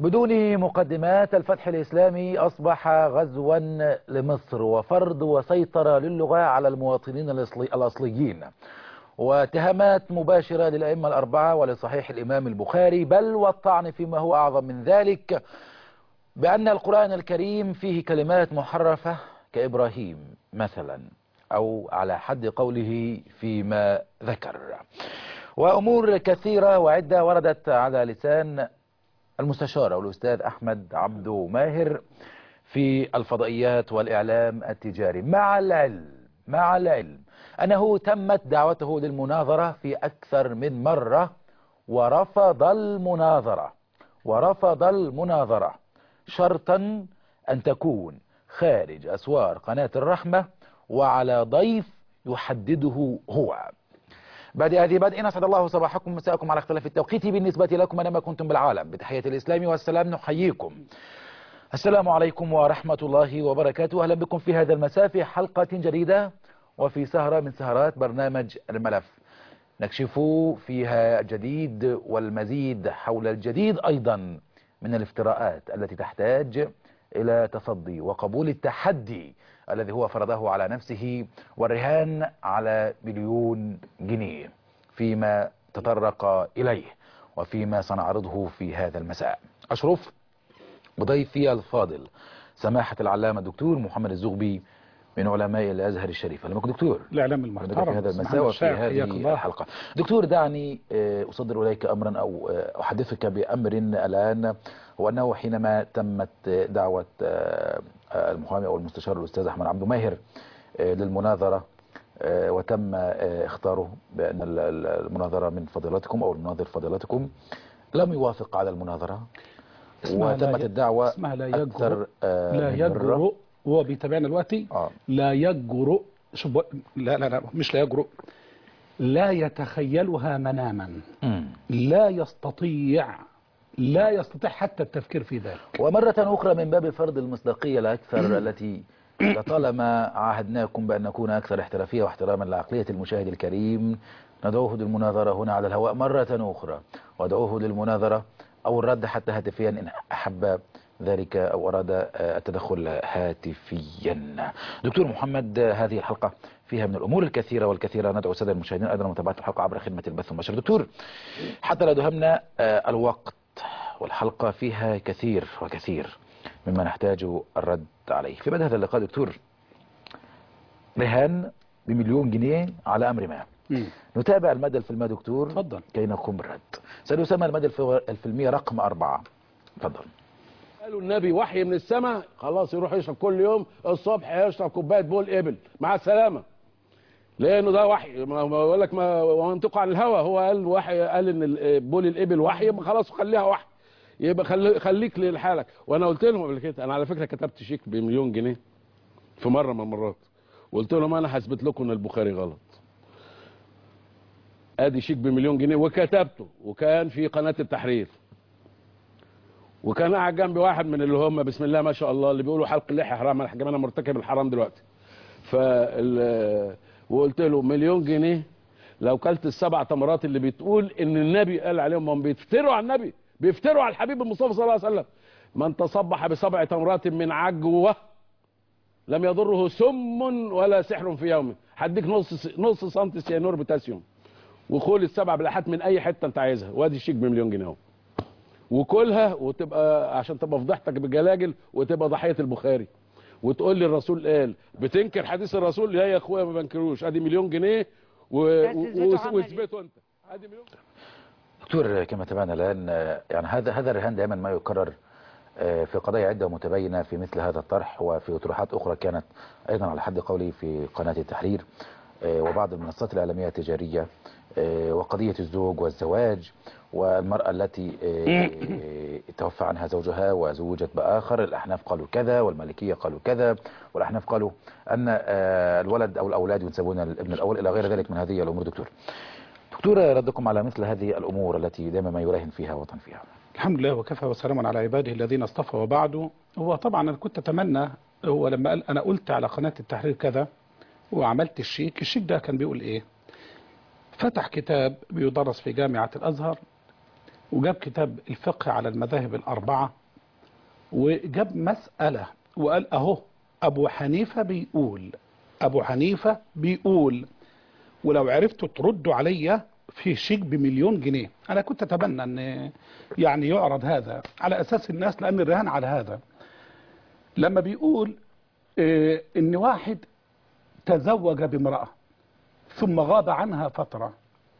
بدون مقدمات الفتح الإسلامي أصبح غزوا لمصر وفرض وسيطرة للغة على المواطنين الأصلي الأصليين واتهامات مباشرة للأئمة الأربعة ولصحيح الإمام البخاري بل والطعن فيما هو أعظم من ذلك بأن القرآن الكريم فيه كلمات محرفة كإبراهيم مثلا أو على حد قوله فيما ذكر وأمور كثيرة وعدة وردت على لسان المستشار والأستاذ أحمد عبدو ماهر في الفضائيات والإعلام التجاري مع العلم مع العلم أنه تمت دعوته للمناظرة في أكثر من مرة ورفض المناظرة ورفض المناظرة شرطا أن تكون خارج أسوار قناة الرحمة وعلى ضيف يحدده هو بعد هذه بدء أسعد الله صباحكم مساءكم على اختلاف التوقيت بالنسبة لكم أينما كنتم بالعالم بتحية الإسلام والسلام نحييكم السلام عليكم ورحمة الله وبركاته أهلا بكم في هذا المساء في حلقة جديدة وفي سهرة من سهرات برنامج الملف نكشف فيها الجديد والمزيد حول الجديد أيضا من الافتراءات التي تحتاج إلى تصدي وقبول التحدي الذي هو فرضه على نفسه والرهان على مليون جنيه فيما تطرق إليه وفيما سنعرضه في هذا المساء أشرف وضيفي الفاضل سماحة العلامة الدكتور محمد الزغبي من علماء الازهر الشريف اهلا بكم دكتور الاعلام في المحترم هذا المساء وفي هذه الحلقه دكتور دعني اصدر اليك امرا او احدثك بامر الان هو انه حينما تمت دعوه المحامي او المستشار الاستاذ احمد عبد ماهر للمناظره وتم اختاره بان المناظره من فضيلتكم او المناظر فضيلتكم لم يوافق على المناظره وتمت الدعوه اسمها لا يجرؤ اكثر لا يجرؤ وهو بيتابعنا دلوقتي آه. لا يجرؤ شوف لا لا لا مش لا يجرؤ لا يتخيلها مناما مم. لا يستطيع لا يستطيع حتى التفكير في ذلك ومرة أخرى من باب فرض المصداقية الأكثر التي لطالما عاهدناكم بأن نكون أكثر احترافية واحتراما لعقلية المشاهد الكريم ندعوه للمناظرة هنا على الهواء مرة أخرى ودعوه للمناظرة أو الرد حتى هاتفيا إن أحب ذلك أو أراد التدخل هاتفيا دكتور محمد هذه الحلقة فيها من الأمور الكثيرة والكثيرة ندعو السادة المشاهدين أيضا متابعة الحلقة عبر خدمة البث المباشر دكتور حتى لا دهمنا الوقت والحلقة فيها كثير وكثير مما نحتاج الرد عليه في بدء هذا اللقاء دكتور رهان بمليون جنيه على أمر ما مم. نتابع المدى الفيلمي دكتور اتفضل. كي نقوم بالرد سيسمى المدى الف- الفيلمي رقم أربعة تفضل قالوا النبي وحي من السماء خلاص يروح يشرب كل يوم الصبح يشرب كوبايه بول ابل مع السلامه لانه ده وحي ما ما بقول لك ما منطقه عن الهوى هو قال وحي قال ان ال- بول الابل وحي يبقى خلاص خليها وحي يبقى خلي خليك لحالك وانا قلت لهم قبل كده انا على فكره كتبت شيك بمليون جنيه في مره من المرات وقلت لهم انا هثبت لكم ان البخاري غلط ادي شيك بمليون جنيه وكتبته وكان في قناه التحرير وكان قاعد جنبي واحد من اللي هم بسم الله ما شاء الله اللي بيقولوا حلق اللحيه حرام انا حاجه انا مرتكب الحرام دلوقتي فال وقلت له مليون جنيه لو كلت السبع تمرات اللي بتقول ان النبي قال عليهم هم بيفتروا على النبي بيفتروا على الحبيب المصطفى صلى الله عليه وسلم من تصبح بسبع تمرات من عجوه لم يضره سم ولا سحر في يومه هديك نص نص سنتي سيانور بوتاسيوم وخول السبع بلاحات من اي حته انت عايزها وادي الشيك بمليون جنيه اهو وكلها وتبقى عشان تبقى فضحتك بجلاجل وتبقى ضحيه البخاري وتقول لي الرسول قال بتنكر حديث الرسول لا يا اخويا ما بنكروش ادي مليون جنيه و- بس و- زيتوا وس- عمل واثبته انت ادي مليون دكتور كما تابعنا الآن آه، يعني هذا هذا الرهان دائما ما يكرر آه، في قضايا عدة ومتباينة في مثل هذا الطرح وفي أطروحات أخرى كانت أيضا على حد قولي في قناة التحرير آه، وبعض المنصات الإعلامية التجارية آه، وقضية الزوج والزواج والمرأة التي آه، توفى عنها زوجها وزوجت بآخر الأحناف قالوا كذا والمالكية قالوا كذا والأحناف قالوا أن آه، الولد أو الأولاد ينسبون الابن الأول إلى غير ذلك من هذه الأمور دكتور دكتور ردكم على مثل هذه الأمور التي دائما ما يراهن فيها وطن فيها الحمد لله وكفى وسلام على عباده الذين اصطفى وبعده هو طبعا انا كنت اتمنى هو لما قال انا قلت على قناه التحرير كذا وعملت الشيك الشيك ده كان بيقول ايه فتح كتاب بيدرس في جامعه الازهر وجاب كتاب الفقه على المذاهب الأربعة وجاب مسألة وقال أهو أبو حنيفة بيقول أبو حنيفة بيقول ولو عرفتوا تردوا عليا في شيك بمليون جنيه أنا كنت أتمنى أن يعني يعرض هذا على أساس الناس لأن الرهان على هذا لما بيقول إيه إن واحد تزوج بامرأة ثم غاب عنها فترة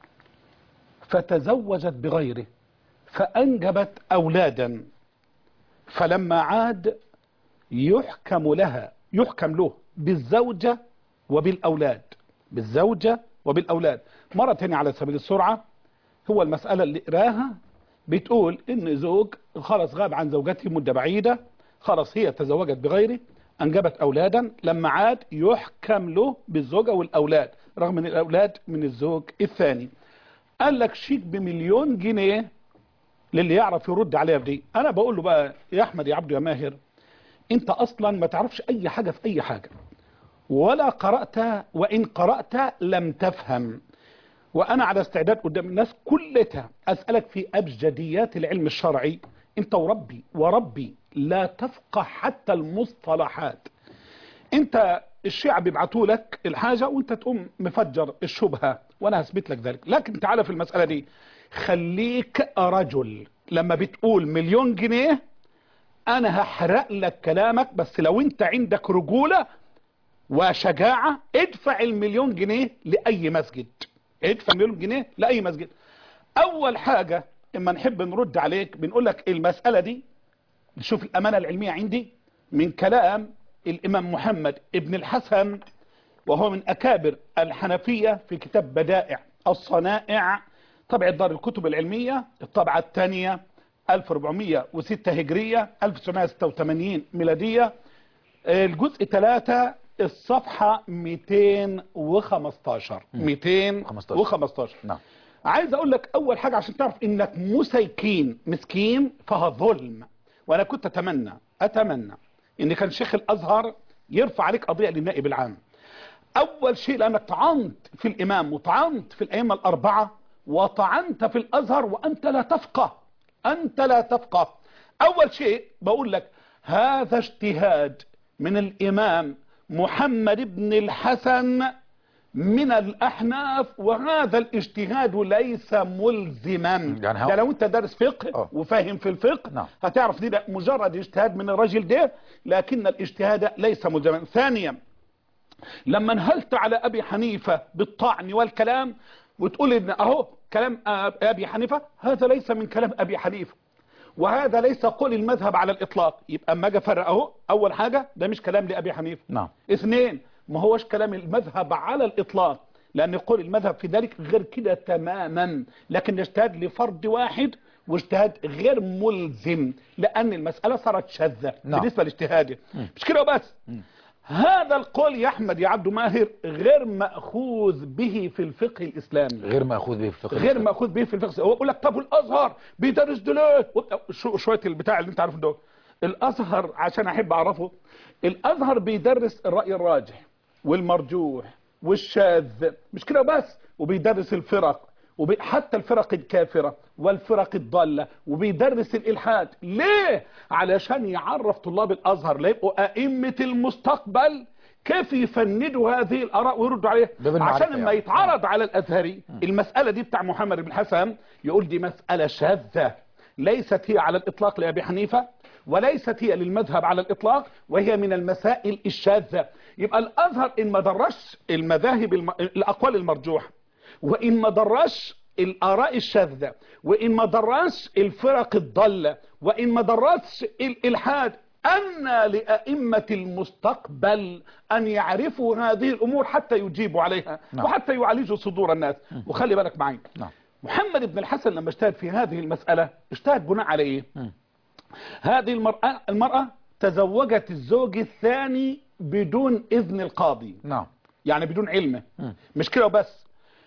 فتزوجت بغيره فأنجبت أولادا فلما عاد يحكم لها يحكم له بالزوجة وبالأولاد بالزوجة وبالأولاد مرة تانية على سبيل السرعة هو المسألة اللي قراها بتقول إن زوج خلاص غاب عن زوجته مدة بعيدة خلاص هي تزوجت بغيره أنجبت أولادا لما عاد يحكم له بالزوجة والأولاد رغم أن الأولاد من الزوج الثاني قال لك شيك بمليون جنيه للي يعرف يرد عليها بدي أنا بقول له بقى يا أحمد يا عبد يا ماهر أنت أصلا ما تعرفش أي حاجة في أي حاجة ولا قرأت وإن قرأت لم تفهم وأنا على استعداد قدام الناس كلها أسألك في أبجديات العلم الشرعي أنت وربي وربي لا تفقه حتى المصطلحات أنت الشيعة بيبعتوا لك الحاجة وأنت تقوم مفجر الشبهة وأنا هثبت لك ذلك لكن تعالى في المسألة دي خليك رجل لما بتقول مليون جنيه أنا هحرق لك كلامك بس لو أنت عندك رجولة وشجاعة ادفع المليون جنيه لأي مسجد ادفع مليون جنيه لأي مسجد أول حاجة اما نحب نرد عليك بنقول لك المسألة دي نشوف الأمانة العلمية عندي من كلام الإمام محمد ابن الحسن وهو من أكابر الحنفية في كتاب بدائع الصنائع طبع دار الكتب العلمية الطبعة الثانية 1406 هجرية 1986 ميلادية الجزء 3 الصفحة 215 215 نعم عايز اقول لك اول حاجة عشان تعرف انك مسيكين مسكين فهو ظلم وانا كنت اتمنى اتمنى ان كان شيخ الازهر يرفع عليك قضية للنائب العام اول شيء لانك طعنت في الامام وطعنت في الائمة الاربعة وطعنت في الازهر وانت لا تفقه انت لا تفقه اول شيء بقول لك هذا اجتهاد من الامام محمد بن الحسن من الأحناف وهذا الاجتهاد ليس ملزما يعني هو- ده لو انت دارس فقه آه. وفاهم في الفقه نعم. هتعرف دي ده مجرد اجتهاد من الرجل ده لكن الاجتهاد ليس ملزما ثانيا لما انهلت على أبي حنيفة بالطعن والكلام وتقول ان اهو كلام آه، أبي حنيفة هذا ليس من كلام أبي حنيفة وهذا ليس قول المذهب على الإطلاق يبقى اما اجي افرق اهو أول حاجة ده مش كلام لأبي حنيفة نعم اثنين ما هوش كلام المذهب على الإطلاق لأن يقول المذهب في ذلك غير كده تماما لكن اجتهاد لفرد واحد واجتهاد غير ملزم لأن المسألة صارت شاذة نعم. بالنسبة لاجتهاده مش كده وبس هذا القول يا أحمد يا عبد ماهر غير مأخوذ به في الفقه الإسلامي غير مأخوذ به في الفقه غير مأخوذ به في الفقه هو يقول لك طب الازهر بيدرس دلوقتي شو شويه البتاع اللي انت عارفه ده الازهر عشان احب اعرفه الازهر بيدرس الراي الراجح والمرجوح والشاذ مش كده بس وبيدرس الفرق وبي... حتى الفرق الكافرة والفرق الضالة وبيدرس الإلحاد ليه؟ علشان يعرف طلاب الأزهر ليبقوا أئمة المستقبل كيف يفندوا هذه الآراء ويردوا عليها ده بالمعرفة عشان لما يعني. يتعرض على الأزهري المسألة دي بتاع محمد بن حسن يقول دي مسألة شاذة ليست هي على الإطلاق لأبي حنيفة وليست هي للمذهب على الإطلاق وهي من المسائل الشاذة يبقى الأزهر إن ما درش المذاهب الم... الأقوال المرجوحة وإن ما درش الآراء الشاذة وإن ما درش الفرق الضالة وإن ما درش الإلحاد أن لأئمة المستقبل أن يعرفوا هذه الأمور حتى يجيبوا عليها نعم. وحتى يعالجوا صدور الناس وخلي بالك معي نعم محمد بن الحسن لما اجتهد في هذه المسألة اجتهد بناء على ايه مم. هذه المرأة, المرأة تزوجت الزوج الثاني بدون اذن القاضي نعم يعني بدون علمه مم. مش كده وبس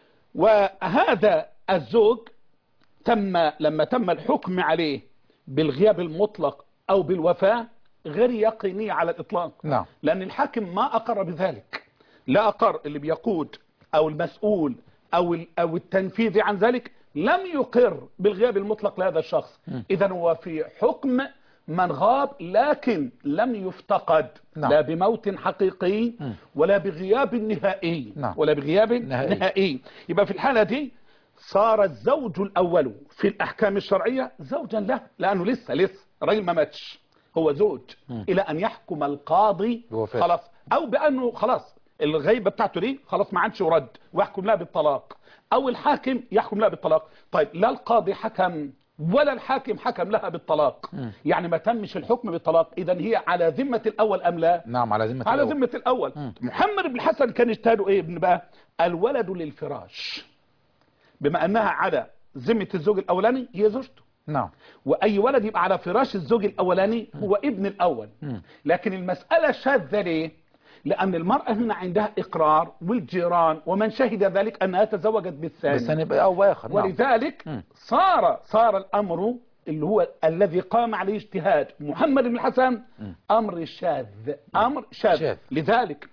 وهذا الزوج تم لما تم الحكم عليه بالغياب المطلق او بالوفاة غير يقينية على الاطلاق نعم لأن الحاكم ما أقر بذلك لا أقر اللي بيقود أو المسؤول أو ال- أو التنفيذي عن ذلك لم يقر بالغياب المطلق لهذا الشخص إذا هو في حكم من غاب لكن لم يفتقد نعم. لا بموت حقيقي ولا بغياب نهائي نعم. ولا بغياب نهائي. نهائي يبقى في الحالة دي صار الزوج الأول في الأحكام الشرعية زوجا له لأنه لسه لسه راجل ما ماتش هو زوج إلى أن يحكم القاضي بوفاته. خلاص أو بأنه خلاص الغيبة بتاعته دي خلاص ما عادش يرد ويحكم لها بالطلاق أو الحاكم يحكم لها بالطلاق طيب لا القاضي حكم ولا الحاكم حكم لها بالطلاق يعني ما تمش الحكم بالطلاق إذا هي على ذمة الأول أم لا نعم على ذمة على الأول. ذمة الأول محمد بن الحسن كان اجتهاده إيه ابن بقى الولد للفراش بما أنها على ذمة الزوج الأولاني هي زوجته نعم واي ولد يبقى على فراش الزوج الاولاني هو ابن الاول لكن المسألة شاذة ليه لان المرأة هنا عندها اقرار والجيران ومن شهد ذلك انها تزوجت بالثاني بس هنبقى أو آخر نعم. ولذلك صار صار الامر اللي هو الذي قام عليه اجتهاد محمد بن الحسن امر شاذ امر شاذ شاذ. لذلك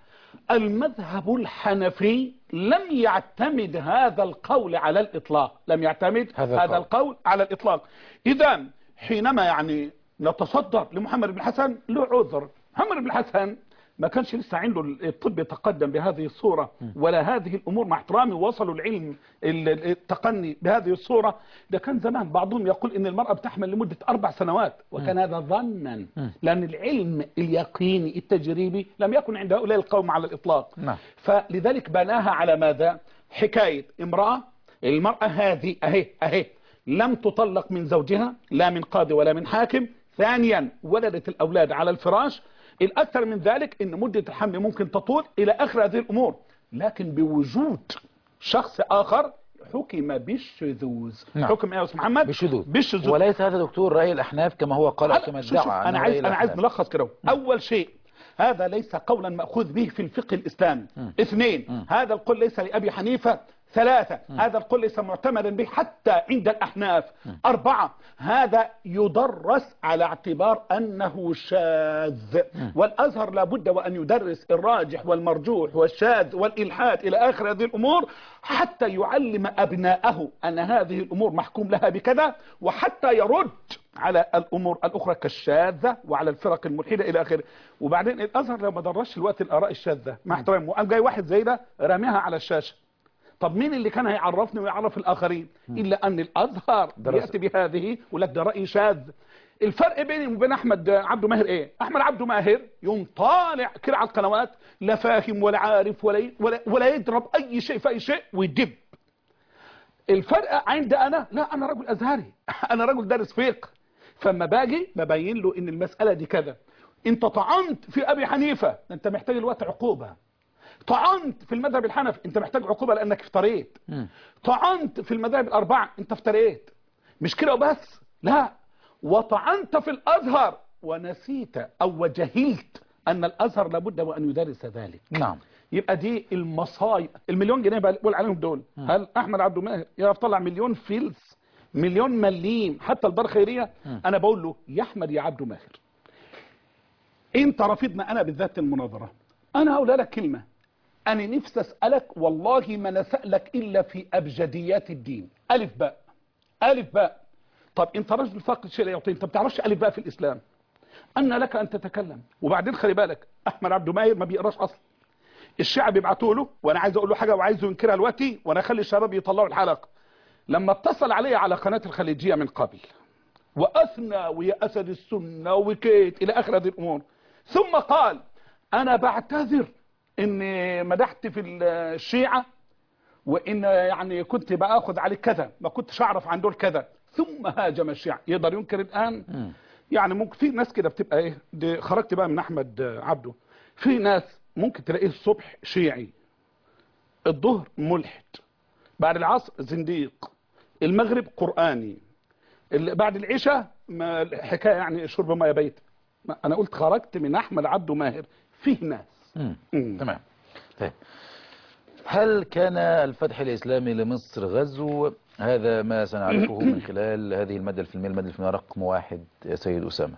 المذهب الحنفي لم يعتمد هذا القول على الاطلاق لم يعتمد هذا هذا, القول. القول على الاطلاق اذا حينما يعني نتصدر لمحمد بن الحسن له عذر محمد بن الحسن ما كانش لسه عنده الطب يتقدم بهذه الصورة ولا هذه الأمور مع احترامي وصلوا العلم ال- التقني بهذه الصورة ده كان زمان بعضهم يقول إن المرأة بتحمل لمدة أربع سنوات وكان هذا ظنا لأن العلم اليقيني التجريبي لم يكن عند هؤلاء القوم على الإطلاق نعم. فلذلك بناها على ماذا حكاية امرأة المرأة هذه أهي أهي لم تطلق من زوجها لا من قاضي ولا من حاكم ثانيا ولدت الأولاد على الفراش الأكثر من ذلك أن مدة الحمل ممكن تطول إلى آخر هذه الأمور لكن بوجود شخص آخر حكم بالشذوذ نعم. حكم ايه يا استاذ محمد بالشذوذ بالشذوذ وليس هذا دكتور رأي الأحناف كما هو قال أو هلا، كما شوف- شوف، ادعى انا أنه عايز رأي انا عايز الأحناف. ملخص كده اول شيء هذا ليس قولا مأخوذ به في الفقه الإسلامي اثنين هذا القول ليس لأبي حنيفة ثلاثة هذا القول ليس معتمدا به حتى عند الأحناف أربعة هذا يدرس على اعتبار أنه شاذ والأزهر لابد وأن يدرس الراجح والمرجوح والشاذ والإلحاد إلى آخر هذه الأمور حتى يعلم أبناءه أن هذه الأمور محكوم لها بكذا وحتى يرد على الامور الاخرى كالشاذه وعلى الفرق الملحده الى اخره وبعدين الازهر لو ما درسش الوقت الاراء الشاذه مع احترامي وقام جاي واحد زي ده راميها على الشاشه طب مين اللي كان هيعرفني ويعرف الاخرين الا ان الازهر درس. ياتي بهذه ولك ده راي شاذ الفرق بيني وبين احمد عبده ماهر ايه احمد عبده ماهر يوم طالع كده على القنوات لا فاهم ولا عارف ولا ولا, ولا يضرب اي شيء في اي شيء ويدب الفرق عند انا لا انا رجل ازهري انا رجل دارس فقه فما باجي ببين له ان المسألة دي كذا انت طعنت في ابي حنيفة انت محتاج الوقت عقوبة طعنت في المذهب الحنفي انت محتاج عقوبة لانك افتريت طعنت في المذاهب الاربعة انت افتريت مش كده وبس لا وطعنت في الازهر ونسيت او وجهلت ان الازهر لابد وان يدرس ذلك نعم يبقى دي المصايب المليون جنيه بقول عليهم دول هل احمد عبد الماهر يعرف طلع مليون فلس مليون مليم حتى الدار خيريه انا بقول له يا احمد يا عبد ماهر انت رافضنا انا بالذات المناظره انا هقول لك كلمه انا نفسي اسالك والله ما نسالك الا في ابجديات الدين الف باء الف باء طب انت رجل فاقد شيء لا يعطي انت ما بتعرفش الف باء في الاسلام ان لك ان تتكلم وبعدين خلي بالك احمد عبد ماهر ما بيقراش اصلا الشعب يبعتوا له وانا عايز اقول له حاجه وعايزه ينكرها دلوقتي وانا اخلي الشباب يطلعوا الحلقه لما اتصل علي على قناه الخليجيه من قبل واثنى ويا اسد السنه وكيت الى اخر هذه الامور ثم قال انا بعتذر ان مدحت في الشيعه وان يعني كنت باخذ عليك كذا ما كنتش اعرف عن دول كذا ثم هاجم الشيعه يقدر ينكر الان يعني ممكن في ناس كده بتبقى ايه دي خرجت بقى من احمد عبده في ناس ممكن تلاقيه الصبح شيعي الظهر ملحد بعد العصر زنديق المغرب قرآني ال- بعد العشاء ما الحكاية يعني شرب ماء بيت ما- انا قلت خرجت من احمد عبده ماهر فيه ناس مم. مم. تمام طيب هل كان الفتح الإسلامي لمصر غزو هذا ما سنعرفه من خلال هذه المادة الفيلمية المادة الفيلمية رقم واحد يا سيد أسامة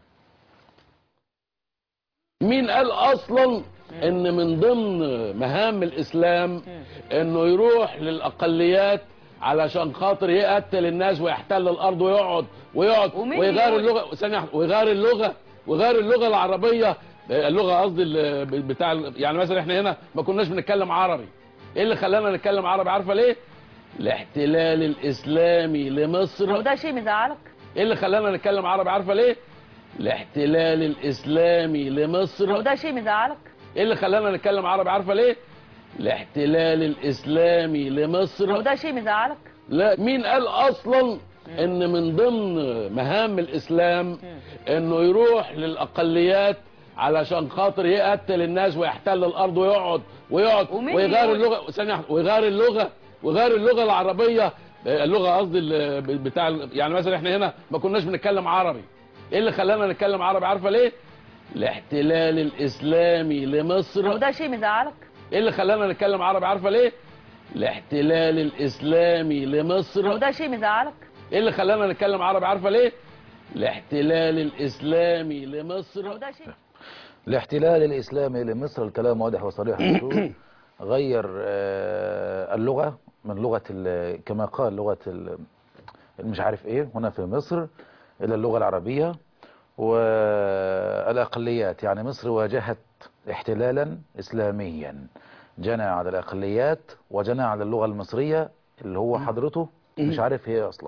مين قال اصلا ان من ضمن مهام الاسلام انه يروح للاقليات علشان خاطر يقتل الناس ويحتل الارض ويقعد ويقعد ومين ويغير يقول؟ اللغه ثانيه واحدة، ويغير اللغه ويغير اللغه العربيه اللغه قصدي ال- بتاع ال- يعني مثلا احنا هنا ما كناش بنتكلم عربي ايه اللي خلانا نتكلم عربي عارفه ليه الاحتلال الاسلامي هو لمصر ده شيء مزعلك ايه اللي خلانا نتكلم عربي عارفه ليه الاحتلال الاسلامي هو لمصر ده شيء مزعلك ايه اللي خلانا نتكلم عربي عارفه ليه الاحتلال الاسلامي هو لمصر ده شيء مزعلك لا مين قال اصلا ان من ضمن مهام الاسلام انه يروح للاقليات علشان خاطر يقتل الناس ويحتل الارض ويقعد ويقعد ومين ويغير يقول؟ اللغه ثانيه واحدة، ويغير اللغه ويغير اللغه العربيه اللغه قصدي ال- بتاع ال- يعني مثلا احنا هنا ما كناش بنتكلم عربي ايه اللي خلانا نتكلم عربي عارفه ليه الاحتلال الاسلامي هو لمصر ده شيء مزعلك ايه اللي خلانا نتكلم عربي عارفه ليه الاحتلال الاسلامي هو لمصر ده شيء مزعلك ايه اللي خلانا نتكلم عربي عارفه ليه الاحتلال الاسلامي هو لمصر ده شيء الاحتلال الإسلامي لمصر الكلام واضح وصريح دكتور. غير آه، اللغة من لغة ال- كما قال لغة ال- مش عارف ايه هنا في مصر إلى اللغة العربية والأقليات يعني مصر واجهت احتلالا إسلاميا جنى على الأقليات وجنى على اللغة المصرية اللي هو حضرته مش عارف هي أصلا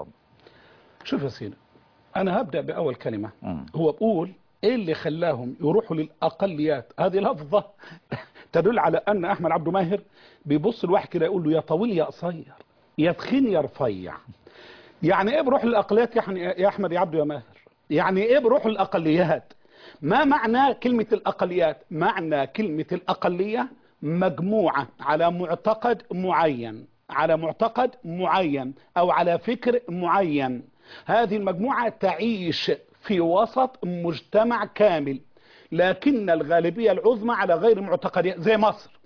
شوف يا سيدي انا هبدا باول كلمه مم. هو بقول ايه اللي خلاهم يروحوا للاقليات هذه لفظه تدل على ان احمد عبد ماهر بيبص الواحد كده يقول له يا طويل يا قصير يا تخين يا رفيع يعني ايه بروح للاقليات يا أحمد- يا احمد يا عبده يا ماهر يعني ايه بروح للاقليات ما معنى كلمة الأقليات معنى كلمة الأقلية مجموعة على معتقد معين على معتقد معين أو على فكر معين هذه المجموعة تعيش في وسط مجتمع كامل لكن الغالبية العظمى على غير معتقدية زي مصر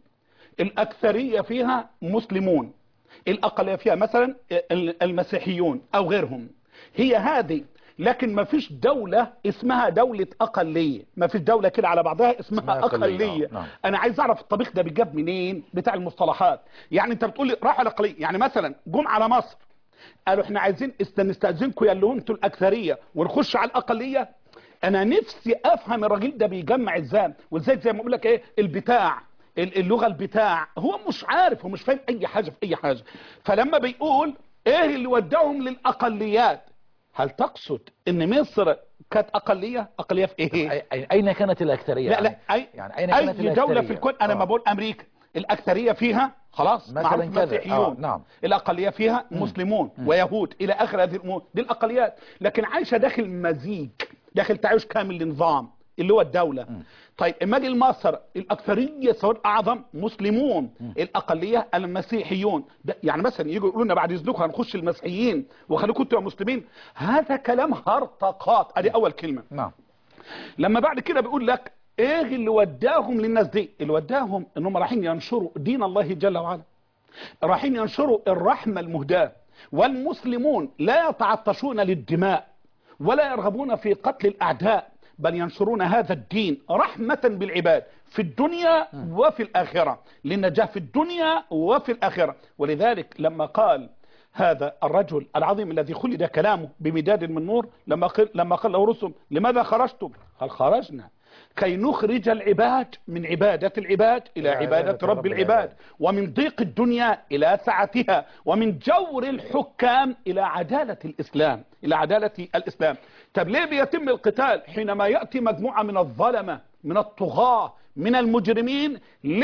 الأكثرية فيها مسلمون الأقلية فيها مثلا المسيحيون أو غيرهم هي هذه لكن ما فيش دولة اسمها دولة أقلية ما فيش دولة كده على بعضها اسمها, اسمها أقلية، أقلية نعم. أنا عايز أعرف الطبيخ ده بيجاب منين بتاع المصطلحات يعني أنت بتقول لي راحوا الأقلية يعني مثلا جم على مصر قالوا احنا عايزين است- نستأذنكم يا اللي انتوا الأكثرية ونخش على الأقلية أنا نفسي أفهم الراجل ده بيجمع ازاي وازاي زي ما بقول لك إيه البتاع ال- اللغة البتاع هو مش عارف هو مش فاهم أي حاجة في أي حاجة فلما بيقول إيه اللي وداهم للأقليات هل تقصد ان مصر كانت اقليه اقليه في ايه أي- أي- أين كانت الأكثرية لا لا يعني, اي يعني أين كانت اي دوله الأكثرية؟ في الكون انا ما آه. بقول امريكا الاكثريه فيها خلاص مثلاً معروف كذا. مسيحيون آه، نعم. الاقليه فيها مسلمون ويهود الى اخر هذه الامور دي الاقليات لكن عايشه داخل مزيج داخل تعايش كامل لنظام اللي هو الدوله طيب اما اجي لمصر الاكثريه سواء اعظم مسلمون الاقليه المسيحيون ده يعني مثلا يجوا يقولوا لنا بعد اذنكم هنخش المسيحيين وخليكم انتوا يا مسلمين هذا كلام هرطقات ادي اول كلمه نعم لما بعد كده بيقول لك ايه اللي وداهم للناس دي اللي وداهم انهم رايحين ينشروا دين الله جل وعلا رايحين ينشروا الرحمة المهداة والمسلمون لا يتعطشون للدماء ولا يرغبون في قتل الأعداء بل ينشرون هذا الدين رحمة بالعباد في الدنيا وفي الآخرة للنجاة في الدنيا وفي الآخرة ولذلك لما قال هذا الرجل العظيم الذي خلد كلامه بمداد من نور لما قال, لما قال له رسل لماذا خرجتم قال خرجنا كي نخرج العباد من عبادة العباد إلى عبادة رب العباد ومن ضيق الدنيا إلى سعتها ومن جور الحكام إلى عدالة الإسلام إلى عدالة الإسلام طب ليه بيتم القتال حينما يأتي مجموعة من الظلمة من الطغاة من المجرمين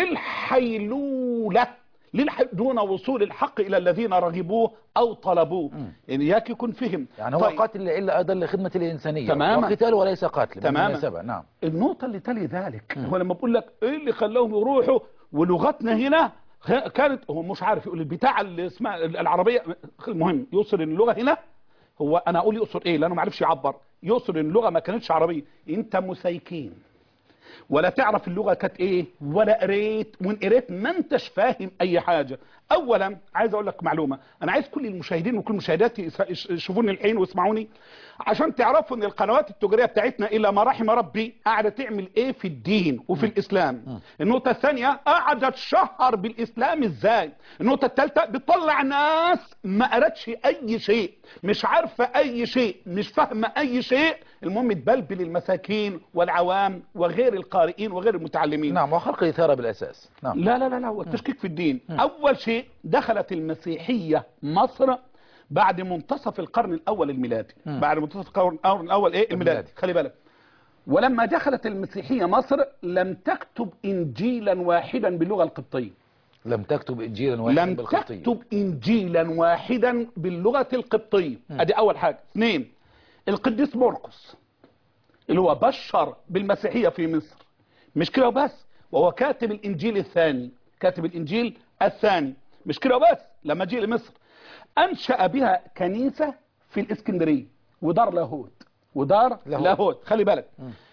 للحيلولة للح... دون وصول الحق إلى الذين رغبوه أو طلبوه إن ياك يكون فهم يعني هو طيب. قاتل لعلة أيضا لخدمة الإنسانية تماما. وقتال وليس قاتل تماما. بالمناسبة نعم النقطة اللي تلي ذلك هو لما بقول لك ايه اللي خلاهم يروحوا ولغتنا هنا خ- كانت هو مش عارف يقول البتاع اللي اسمها العربية المهم يقصد ان اللغة هنا هو انا اقول يقصد ايه لانه ما عرفش يعبر يقصد ان اللغة ما كانتش عربية انت مسيكين ولا تعرف اللغه كانت ايه ولا قريت وان قريت ما انتش فاهم اي حاجه اولا عايز اقول لك معلومه انا عايز كل المشاهدين وكل مشاهداتي يس- يش- يشوفوني الحين ويسمعوني عشان تعرفوا ان القنوات التجاريه بتاعتنا الى ما رحم ربي قاعده تعمل ايه في الدين وفي الاسلام النقطه الثانيه قاعده تشهر بالاسلام ازاي النقطه الثالثه بتطلع ناس ما قرتش اي شيء مش عارفه اي شيء مش فاهمه اي شيء المهم تبلبل المساكين والعوام وغير القارئين وغير المتعلمين نعم وخلق إثارة بالأساس نعم لا لا لا لا هو التشكيك في الدين اول شيء دخلت المسيحيه مصر بعد منتصف القرن الاول الميلادي بعد منتصف القرن الأول- الاول ايه الميلادي الميلادي. خلي بالك ولما دخلت المسيحيه مصر لم تكتب انجيلا واحدا باللغه القبطيه لم تكتب إنجيلا واحدا لم بالقبطية تكتب انجيلا واحدا باللغه القبطيه ادي اول حاجه اثنين القديس مرقس اللي هو بشر بالمسيحيه في مصر مش كده وبس وهو كاتب الانجيل الثاني كاتب الانجيل الثاني مش كده وبس لما جه لمصر انشا بها كنيسه في الاسكندريه ودار لاهوت ودار لاهوت. لاهوت, لاهوت. خلي بالك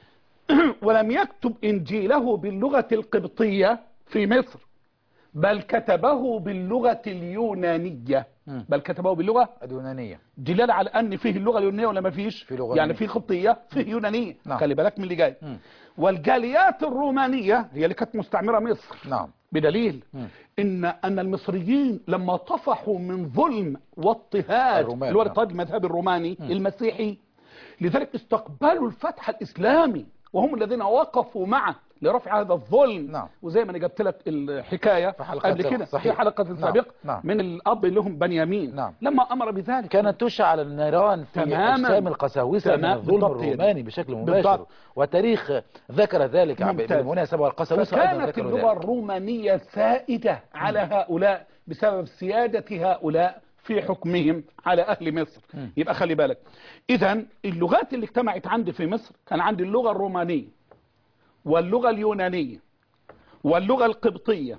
ولم يكتب انجيله باللغه القبطيه في مصر بل كتبه باللغه اليونانيه بل كتبه باللغه اليونانية دلالة على ان فيه اللغه اليونانيه ولا ما فيش في لغة يعني يونانية. في قبطيه فيه يونانيه نعم. خلي بالك من اللي جاي مم. والجاليات الرومانيه هي اللي كانت مستعمره مصر نعم بدليل مم. ان ان المصريين لما طفحوا من ظلم واضطهاد الرومان، اللي هو نعم. الاضطهاد المذهبي الروماني المسيحي لذلك استقبلوا الفتح الاسلامي وهم الذين وقفوا معه لرفع هذا الظلم نعم. وزي ما انا جبت لك الحكايه في حلقات قبل كده صحيح. في حلقه نعم. سابقه نعم. من الاب لهم بنيامين نعم. لما امر بذلك كانت تشعل النيران في تماماً. أجسام القساوسة من تمام. الظلم بالضبط كده. الروماني بشكل مباشر بالضبط. وتاريخ ذكر ذلك ممتاز. بالمناسبة والقساوسة أيضا فكانت ذكروا اللغة ذلك الرومانية سائدة على هؤلاء بسبب سيادة هؤلاء في حكمهم على أهل مصر يبقى خلي بالك إذا اللغات اللي اجتمعت عندي في مصر كان عندي اللغة الرومانية واللغة اليونانية واللغة القبطية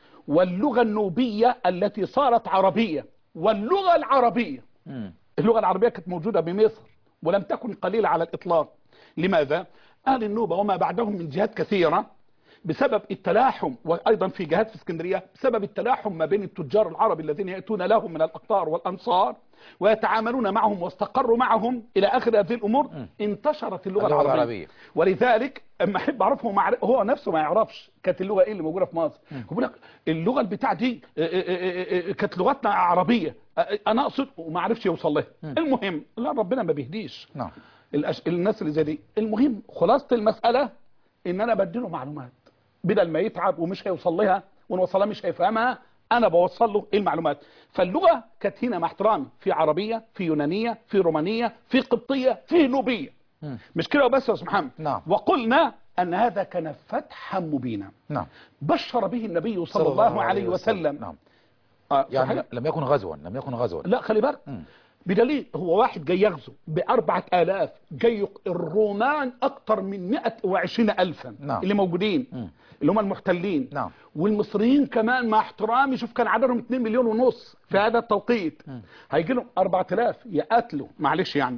واللغة النوبية التي صارت عربية واللغة العربية مم. اللغة العربية كانت موجودة بمصر ولم تكن قليلة على الإطلاق لماذا؟ أهل النوبة وما بعدهم من جهات كثيرة بسبب التلاحم وأيضا في جهات في اسكندرية بسبب التلاحم ما بين التجار العرب الذين يأتون لهم من الأقطار والأنصار ويتعاملون معهم واستقروا معهم إلى آخر هذه الأمور انتشرت اللغة, اللغة العربية. العربية. ولذلك اما احب اعرفه مع هو نفسه ما يعرفش كانت اللغه ايه اللي موجوده في مصر هو بيقول لك اللغه البتاع دي اه، اه، اه، اه، كانت لغتنا عربيه اه، انا اقصد وما عرفش يوصل لها المهم لا ربنا ما بيهديش نعم الأش... الناس اللي زي دي المهم خلاصه المساله ان انا بديله معلومات بدل ما يتعب ومش هيوصل لها ونوصلها مش هيفهمها انا بوصل له المعلومات فاللغه كانت هنا مع احترامي في عربيه في يونانيه في رومانيه في قبطيه في نوبيه مم. مش كده وبس يا استاذ محمد نعم. وقلنا ان هذا كان فتحا مبينا نعم بشر به النبي صلى الله عليه وسلم نعم آه، يعني صحيح؟ لم يكن غزوا لم يكن غزوا لا خلي بالك مم. بدليل هو واحد جاي يغزو بأربعة آلاف جاي يق- الرومان أكتر من مئة وعشرين ألفا نعم. اللي موجودين مم. اللي هم المحتلين نعم. والمصريين كمان مع احترامي شوف كان عددهم 2 مليون ونص في هذا التوقيت هيجي لهم 4000 يقاتلوا معلش يعني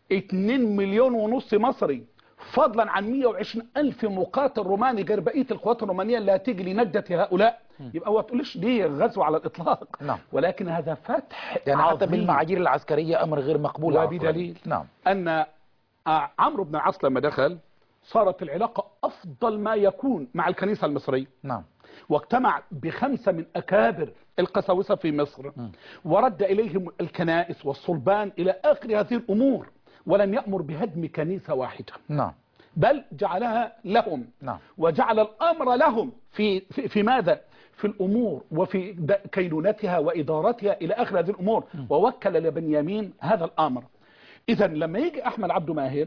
2 مليون ونص مصري فضلا عن 120 ألف مقاتل روماني غير بقية القوات الرومانية اللي هتيجي لنجدة هؤلاء يبقى هو تقولش دي غزو على الإطلاق نعم. ولكن هذا فتح يعني حتى عظيم. بالمعايير العسكرية أمر غير مقبول عقلاً. وبدليل نعم أن آه، عمرو بن العاص لما دخل صارت العلاقة أفضل ما يكون مع الكنيسة المصرية نعم واجتمع بخمسة من أكابر القساوسة في مصر ورد إليهم الكنائس والصلبان إلى آخر هذه الأمور ولم يأمر بهدم كنيسة واحدة نعم بل جعلها لهم نعم. وجعل الأمر لهم في, في, في ماذا في الأمور وفي د- كينونتها وإدارتها إلى آخر هذه الأمور ووكل لبنيامين هذا الأمر إذا لما يجي أحمد عبد ماهر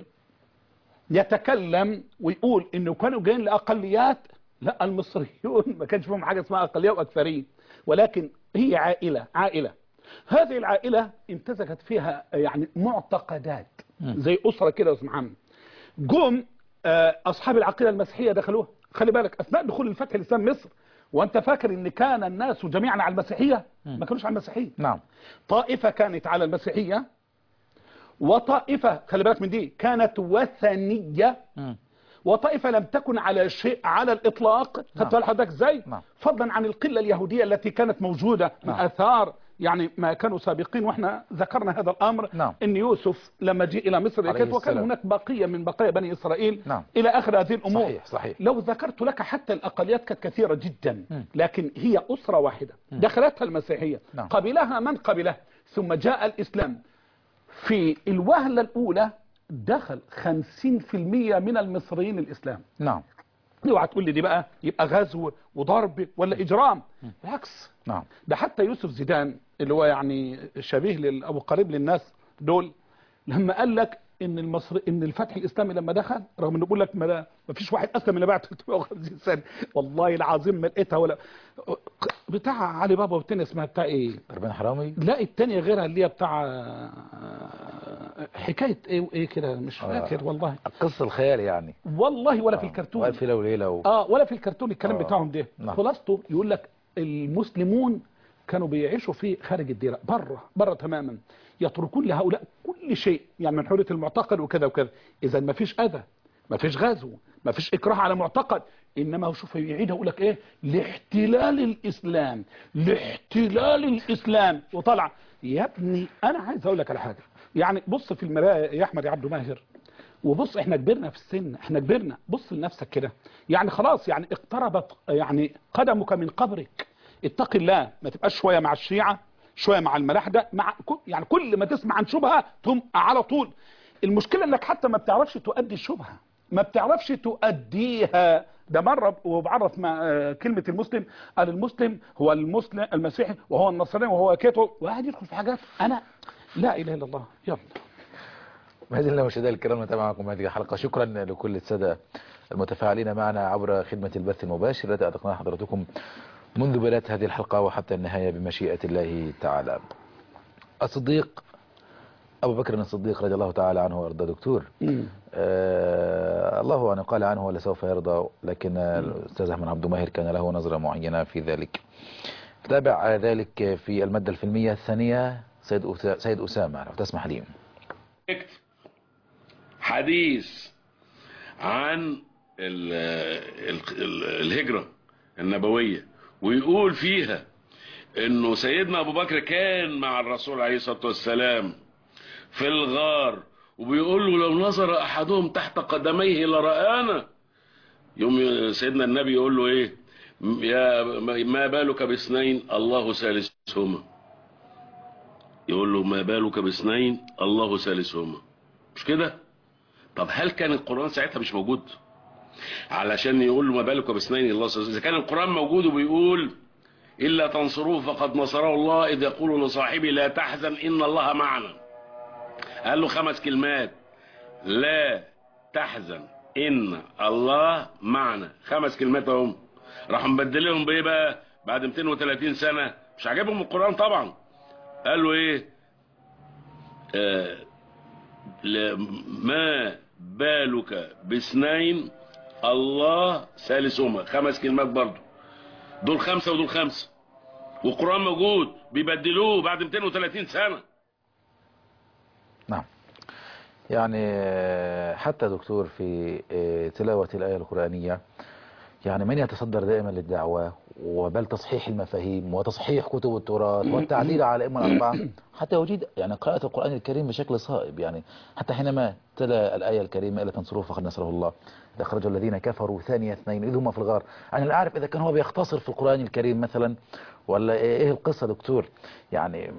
يتكلم ويقول انه كانوا جايين لاقليات لا المصريون ما كانش فيهم حاجه اسمها اقليه واكثرين ولكن هي عائله عائله هذه العائله امتزجت فيها يعني معتقدات زي اسره كده يا استاذ محمد جم آه، اصحاب العقيده المسيحيه دخلوها خلي بالك اثناء دخول الفتح الاسلام مصر وانت فاكر ان كان الناس جميعا على المسيحيه ما كانوش على المسيحيه نعم طائفة كانت على المسيحية وطائفة خلي بالك من دي كانت وثنية مم. وطائفة لم تكن على شيء على الإطلاق نعم. خدت حضرتك ازاي نعم. فضلا عن القلة اليهودية التي كانت موجودة من نعم. آثار يعني ما كانوا سابقين واحنا ذكرنا هذا الأمر نعم. ان يوسف لما جاء إلى مصر عليه كانت وكان السلام. هناك بقية من بقايا بني إسرائيل نعم. إلى آخر هذه الأمور صحيح صحيح لو ذكرت لك حتى الأقليات كانت كثيرة جدا مم. لكن هي أسرة واحدة دخلتها المسيحية نعم. قبلها من قبلها ثم جاء الإسلام في الوهلة الأولى دخل 50% من المصريين الإسلام نعم اوعى تقول لي دي بقى يبقى غزو وضرب ولا إجرام بالعكس نعم ده حتى يوسف زيدان اللي هو يعني شبيه لل- او قريب للناس دول لما قال لك ان المصري ان الفتح الاسلامي لما دخل رغم انه بيقول لك ما, ما فيش واحد اسلم الا بعد 350 سنه والله العظيم ما لقيتها ولا بتاع علي بابا والتانية اسمها بتاع ايه ربنا حرامي لا التانية غيرها اللي هي بتاع حكايه ايه وايه كده مش آه. فاكر والله قصة الخيال يعني والله ولا في آه. الكرتون وألف ليلة وليلة و... اه ولا في الكرتون الكلام آه. بتاعهم ده نعم. خلاصته يقول لك المسلمون كانوا بيعيشوا في خارج الديره بره بره تماما يتركون لهؤلاء كل شيء يعني من حريه المعتقد وكذا وكذا اذا ما فيش اذى ما فيش غزو ما فيش اكراه على معتقد انما هو شوف يعيد يقول لك ايه لاحتلال الاسلام لاحتلال الاسلام وطلع يا ابني انا عايز اقول لك على حاجه يعني بص في المرايه يا احمد يا عبد ماهر وبص احنا كبرنا في السن احنا كبرنا بص لنفسك كده يعني خلاص يعني اقتربت يعني قدمك من قبرك اتق الله ما تبقاش شويه مع الشيعه شويه مع الملاحده مع كل- يعني كل ما تسمع عن شبهه تقوم على طول المشكله انك حتى ما بتعرفش تؤدي الشبهه ما بتعرفش تؤديها ده مره وبعرف مع آه، كلمه المسلم قال المسلم هو المسلم المسيحي وهو النصراني وهو كيتو وقاعد يدخل في حاجات انا لا اله الا الله يلا بهذه الله مشاهدينا الكرام نتابع معكم هذه الحلقة شكرا لكل السادة المتفاعلين معنا عبر خدمة البث المباشر التي أعطيناها حضراتكم منذ بداية هذه الحلقة وحتى النهاية بمشيئة الله تعالى الصديق أبو بكر الصديق رضي الله تعالى عنه وأرضى دكتور آه الله أن قال عنه ولا سوف يرضى لكن الأستاذ أحمد عبد ماهر كان له نظرة معينة في ذلك تابع ذلك في المادة الفيلمية الثانية سيد أسا- سيد أسامة لو تسمح لي اكتب حديث عن ال ال ال الهجرة النبوية ويقول فيها انه سيدنا ابو بكر كان مع الرسول عليه الصلاة والسلام في الغار وبيقول له لو نظر احدهم تحت قدميه لرآنا يوم سيدنا النبي يقول له ايه يا ما بالك باثنين الله ثالثهما يقول له ما بالك باثنين الله ثالثهما مش كده طب هل كان القرآن ساعتها مش موجود علشان يقول له ما بالك باثنين الله ثالثهما اذا كان القرآن موجود وبيقول إلا تنصروه فقد نصره الله إذ يقول لصاحبه لا تحزن إن الله معنا قال له خمس كلمات لا تحزن إن الله معنا خمس كلمات اهم راحوا مبدلهم بإيه بقى بعد 230 سنة مش عاجبهم القرآن طبعا قال له إيه آه لا- ما بالك باثنين الله ثالثهما خمس كلمات برضو دول خمسة ودول خمسة والقرآن موجود بيبدلوه بعد 230 سنة نعم يعني آه، حتى دكتور في آه، تلاوة الآية القرآنية يعني من يتصدر دائما للدعوة وبل تصحيح المفاهيم وتصحيح كتب التراث والتعديل على الأئمة الأربعة حتى يجيد يعني قراءة القرآن الكريم بشكل صائب يعني حتى حينما تلا الآية الكريمة إلا تنصروه فقد نصره الله إذا أخرجوا الذين كفروا ثاني اثنين إذ هما في الغار أنا لا أعرف إذا كان هو بيختصر في القرآن الكريم مثلا ولا إيه القصة دكتور يعني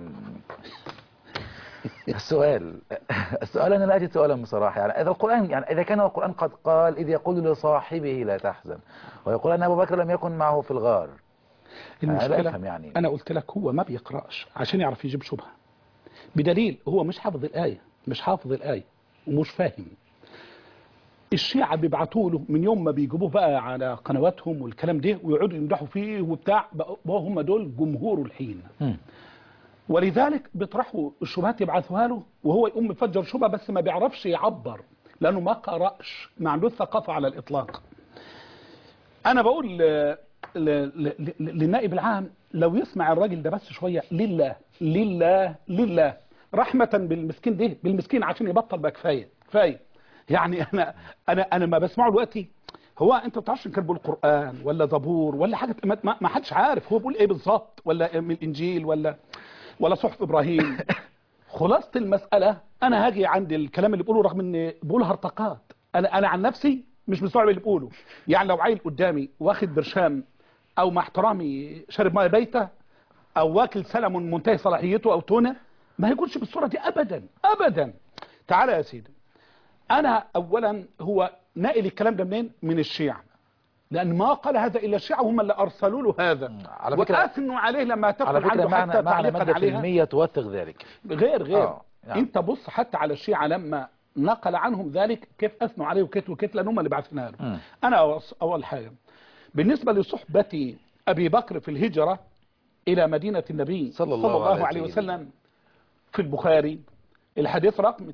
السؤال السؤال أنا لا أجد سؤالا بصراحة يعني إذا القرآن يعني إذا كان القرآن قد قال إذ يقول لصاحبه لا تحزن ويقول أن أبو بكر لم يكن معه في الغار أنا لا المشكلة أفهم يعني أنا قلت لك هو ما بيقرأش عشان يعرف يجيب شبهة بدليل هو مش حافظ الآية مش حافظ الآية ومش فاهم الشيعة بيبعتوا له من يوم ما بيجيبوه بقى على قنواتهم والكلام ده ويقعدوا يمدحوا فيه وبتاع بقوا هم دول جمهور الحين مم. ولذلك بيطرحوا الشبهات يبعثوها له وهو يقوم مفجر شبهه بس ما بيعرفش يعبر لانه ما قرأش ما عندوش ثقافه على الاطلاق انا بقول ل- ل- ل- للنائب العام لو يسمع الراجل ده بس شويه لله لله لله رحمه بالمسكين ده بالمسكين عشان يبطل بقى كفايه كفايه يعني انا انا انا ما بسمعه دلوقتي هو انت ما بتعرفش ان كان بيقول قران ولا زبور ولا حاجه ما, ما- ما حدش عارف هو بيقول ايه بالظبط ولا من الانجيل ولا ولا صحف ابراهيم خلاصه المساله انا هاجي عند الكلام اللي بقوله رغم ان بقول هرطقات انا انا عن نفسي مش مستوعب اللي بقوله يعني لو عيل قدامي واخد برشام او مع احترامي شارب ميه بايته او واكل سلمون منتهي صلاحيته او تونه ما هيكونش بالصوره دي ابدا ابدا تعالى يا سيدي انا اولا هو ناقل الكلام ده منين من الشيعة لان ما قال هذا الا الشيعة هم اللي ارسلوا له هذا على فكرة- واثنوا عليه لما على تدخل فكرة عنده معنى حتى معنى تعليقا مادة عليها علمية توثق ذلك غير غير آه، نعم. انت بص حتى على الشيعة لما نقل عنهم ذلك كيف اثنوا عليه وكيف وكيف لان هم اللي بعثنا له مم. انا أوص- اول حاجه بالنسبه لصحبه ابي بكر في الهجره الى مدينه النبي صلى الله الله عليه عليه وسلم. وسلم في البخاري الحديث رقم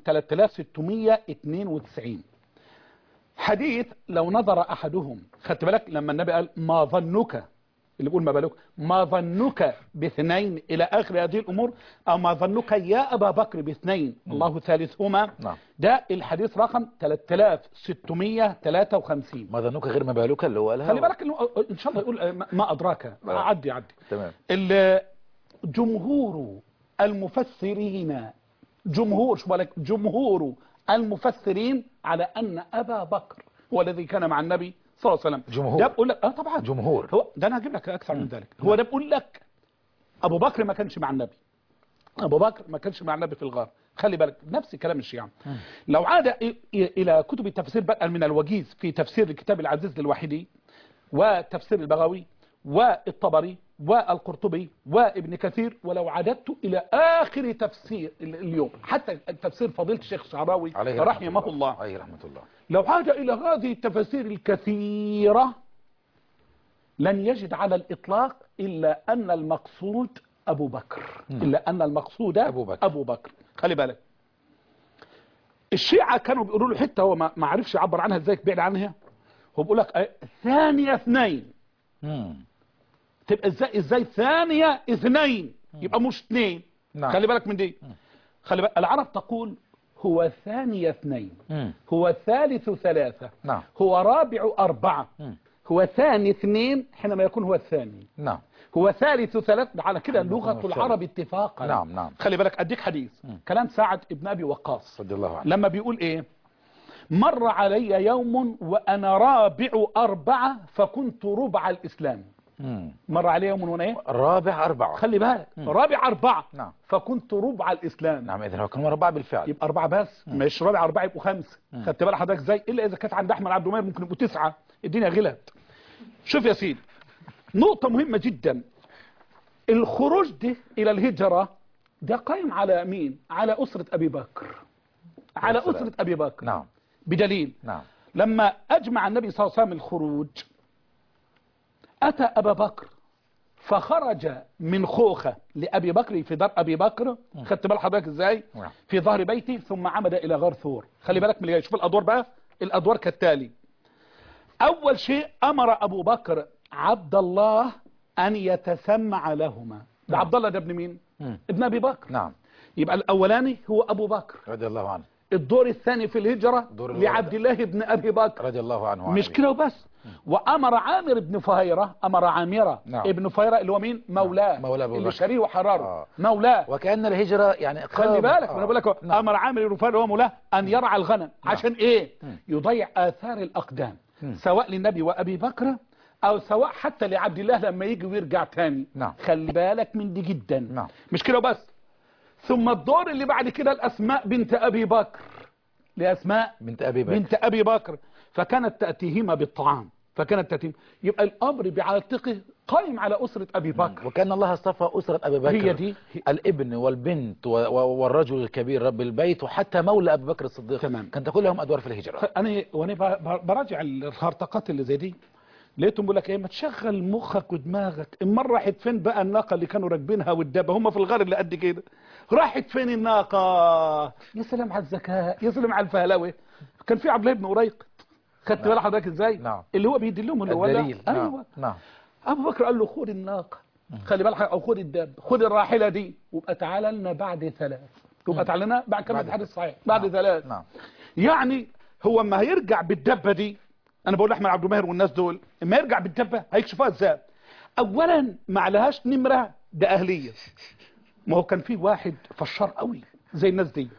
3692 حديث لو نظر احدهم خدت بالك لما النبي قال ما ظنك اللي بيقول ما بالك ما ظنك باثنين الى اخر هذه الامور او ما ظنك يا ابا بكر باثنين الله ثالثهما نعم. ده الحديث رقم 3653 ما ظنك غير ما بالك اللي هو قالها خلي بالك انه ان شاء الله يقول ما- ما ادراك عدي عدي تمام ال- جمهور المفسرين جمهور شو بالك جمهور المفسرين على ان ابا بكر هو الذي كان مع النبي صلى الله عليه وسلم جمهور. ده بقول لك اه طبعا جمهور. هو ده انا هجيب لك اكثر من ذلك هو ده بقول لك ابو بكر ما كانش مع النبي ابو بكر ما كانش مع النبي في الغار خلي بالك نفس كلام الشيعة لو عاد إ- إ- الى كتب التفسير بدءا من الوجيز في تفسير الكتاب العزيز للوحيدي وتفسير البغوي والطبري والقرطبي وابن كثير ولو عددت الى اخر تفسير ال- اليوم حتى تفسير فضيله الشيخ الشعراوي عليه رحمه الله عليه رحمة الله لو عاد إلى هذه التفاسير الكثيرة لن يجد على الإطلاق إلا أن المقصود أبو بكر إلا أن المقصود أبو بكر. أبو بكر خلي بالك الشيعة كانوا بيقولوا له حتة هو ما ما عرفش يعبر عنها ازاي بعيد عنها هو بيقول لك آه، ثانية اثنين مم. تبقى ازاي ازاي ثانية اثنين يبقى مش اثنين نعم. خلي بالك من دي خلي بالك العرب تقول هو ثاني اثنين مم. هو ثالث ثلاثة نعم هو رابع أربعة مم. هو ثاني اثنين حينما يكون هو الثاني نعم هو ثالث ثلاثة على كده لغة الثالث. العرب اتفاقا نعم، نعم. خلي بالك أديك حديث كلام سعد ابن أبي وقاص رضي الله عنه لما بيقول إيه مر علي يوم وأنا رابع أربعة فكنت ربع الإسلام مم. مر علي يوم وأنا إيه الرابع أربعة خلي بالك رابع أربعة نعم. فكنت ربع الإسلام نعم إذن هو كانوا أربعة بالفعل يبقى أربعة بس مش رابع أربعة يبقوا خمسة خدت بالك حضرتك إزاي إلا إذا كانت عند أحمد عبد المنعم ممكن يبقوا تسعة الدنيا غلت شوف يا سيدي نقطة مهمة جدا الخروج ده إلى الهجرة ده قائم على مين على أسرة أبي بكر على يا سلام. أسرة أبي بكر نعم بدليل نعم لما أجمع النبي صلى الله عليه وسلم الخروج أتى أبا بكر فخرج من خوخة لأبي بكر في دار أبي بكر خدت بال حضرتك إزاي نعم. في ظهر بيتي ثم عمد إلى غار ثور خلي بالك من اللي جاي. شوف الأدوار بقى الأدوار كالتالي أول شيء أمر أبو بكر عبد الله أن يتسمع لهما ده نعم. عبد الله ده ابن مين مم. ابن أبي بكر نعم يبقى الأولاني هو أبو بكر رضي الله عنه الدور الثاني في الهجرة دور الولد. لعبد الله بن أبي بكر رضي الله عنه وعن مش أبيه. كده وبس وامر عامر بن فهيره امر عامره نعم. ابن فهيره اللي هو مين مولاه مولاه أبو اللي بكر. شاريه وحراره آه. مولاه وكأن الهجرة يعني خلي إقامة- بالك آه. انا بقول لك أهو. نعم. امر عامر بن فهيره هو مولاه ان يرعى الغنم عشان ايه يضيع اثار الاقدام سواء للنبي وابي بكر او سواء حتى لعبد الله لما يجي ويرجع تاني نعم. خلي بالك من دي جدا نعم. مش كده وبس ثم الدور اللي بعد كده الاسماء بنت ابي بكر لاسماء بنت أبي بكر بنت أبي بكر فكانت تأتيهما بالطعام فكانت تأتيهما يبقى الأمر بعاتقه قائم على أسرة أبي بكر وكان الله اصطفى أسرة أبي بكر هي دي. الابن والبنت و- و- والرجل الكبير رب البيت وحتى مولى أبي بكر الصديق تمام. كان تكون لهم أدوار في الهجرة أنا وأنا ب- ب- براجع الهرطقات اللي زي دي لقيتهم بيقول لك ايه ما تشغل مخك ودماغك المره راحت فين بقى الناقه اللي كانوا راكبينها والدابه هم في الغار اللي قد كده راحت فين الناقه يا سلام على الذكاء يا سلام على الفهلوه كان في عبد الله بن قريق خدت بال حضرتك ازاي نعم. اللي هو بيدلهم اللي هو ده. الدليل ايوه نعم نعم ابو بكر قال له خد الناقه خلي بالك او خد الدابه خد الراحله دي وابقى تعالى لنا بعد ثلاث وابقى تعالى لنا بعد كم بعد الحديث ثلاث. صحيح بعد نعم. ثلاث نعم يعني هو اما هيرجع بالدبه دي انا بقول احمد عبد الماهر والناس دول اما يرجع بالدبه هيكشفوها ازاي اولا ما عليهاش نمره ده اهليه ما هو كان في واحد فشار قوي زي الناس دي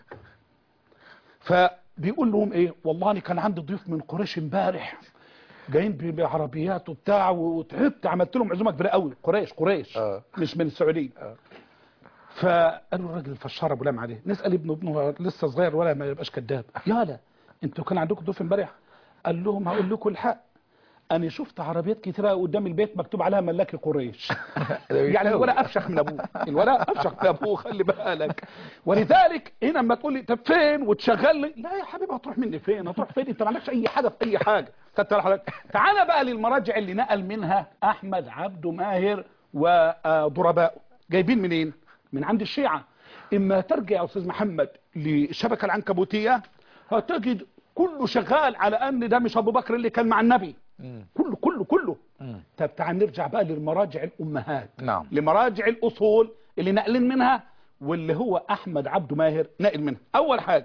فبيقول لهم ايه والله انا كان عندي ضيوف من قريش امبارح جايين ب- بعربيات وبتاع وتعبت عملت لهم عزومه كبيره قوي قريش قريش آه. مش من السعوديه آه. فقالوا الراجل الفشار ابو لام عليه نسال ابنه ابنه لسه صغير ولا ما يبقاش كذاب يالا انتوا كان عندكم ضيوف امبارح قال لهم هقول لكم الحق انا شفت عربيات كتيره قدام البيت مكتوب عليها ملاكي قريش يعني الولد افشخ من ابوه الولد افشخ من ابوه خلي بالك ولذلك هنا لما تقول لي طب فين وتشغل لي لا يا حبيبي هتروح مني فين هتروح فين انت ما عندكش اي حاجه في اي حاجه خدت بالك حضرتك تعالى بقى للمراجع اللي نقل منها احمد عبده ماهر وضربائه جايبين منين من عند الشيعه اما ترجع يا استاذ محمد للشبكه العنكبوتيه هتجد كله شغال على ان ده مش ابو بكر اللي كان مع النبي كله كله كله مم. طب تعال نرجع بقى للمراجع الامهات نعم. لمراجع الاصول اللي ناقلين منها واللي هو احمد عبد ماهر ناقل منها اول حاجه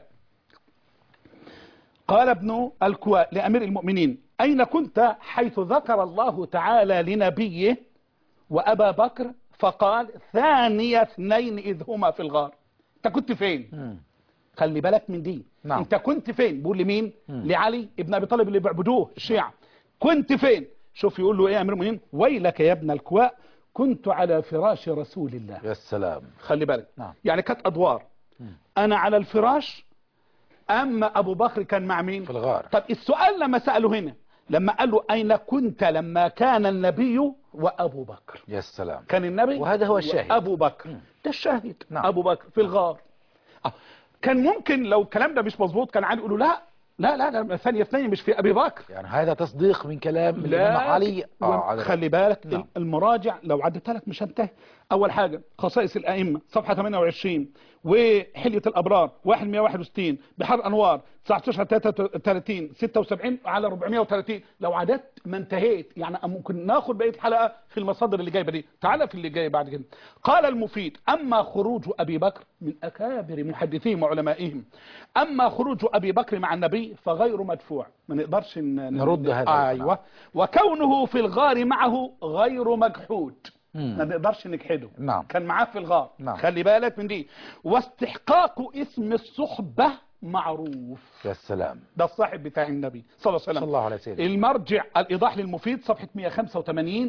قال ابن الكواء لامير المؤمنين اين كنت حيث ذكر الله تعالى لنبيه وابا بكر فقال ثاني اثنين اذ هما في الغار انت كنت فين مم. خلي بالك من دي نعم. انت كنت فين بيقول لمين لعلي ابن ابي طالب اللي بيعبدوه الشيعة كنت فين شوف يقول له ايه يا امير المؤمنين ويلك يا ابن الكواء كنت على فراش رسول الله يا سلام خلي بالك نعم. يعني كانت ادوار انا على الفراش اما ابو بكر كان مع مين في الغار طب السؤال لما سأله هنا لما قال له اين كنت لما كان النبي وابو بكر يا سلام كان النبي وهذا هو الشاهد. ابو بكر ده الشاهد نعم. ابو بكر في الغار آه. كان ممكن لو الكلام ده مش مظبوط كان علي يقولوا لا لا لا لا ثانية اثنين مش في ابي بكر يعني هذا تصديق من كلام الإمام علي آه على- خلي بالك نعم. المراجع لو عدتها لك مش هنتهي اول حاجه خصائص الائمه صفحه 28 وحليه الابرار 1161 بحر انوار 19 33 76 على 430 لو عدت ما انتهيت يعني ممكن ناخد بقيه الحلقه في المصادر اللي جايبه دي تعال في اللي جاي بعد كده قال المفيد اما خروج ابي بكر من اكابر محدثيهم وعلمائهم اما خروج ابي بكر مع النبي فغير مدفوع ما نقدرش ن- نرد هذا آه ايوه وكونه في الغار معه غير مجحود مم. ما نقدرش نجحده نعم. كان معاه في الغار نعم. خلي بالك من دي واستحقاق اسم الصحبة معروف يا سلام ده الصاحب بتاع النبي صلى الله عليه وسلم صلى الله عليه وسلم المرجع الإيضاح للمفيد صفحة 185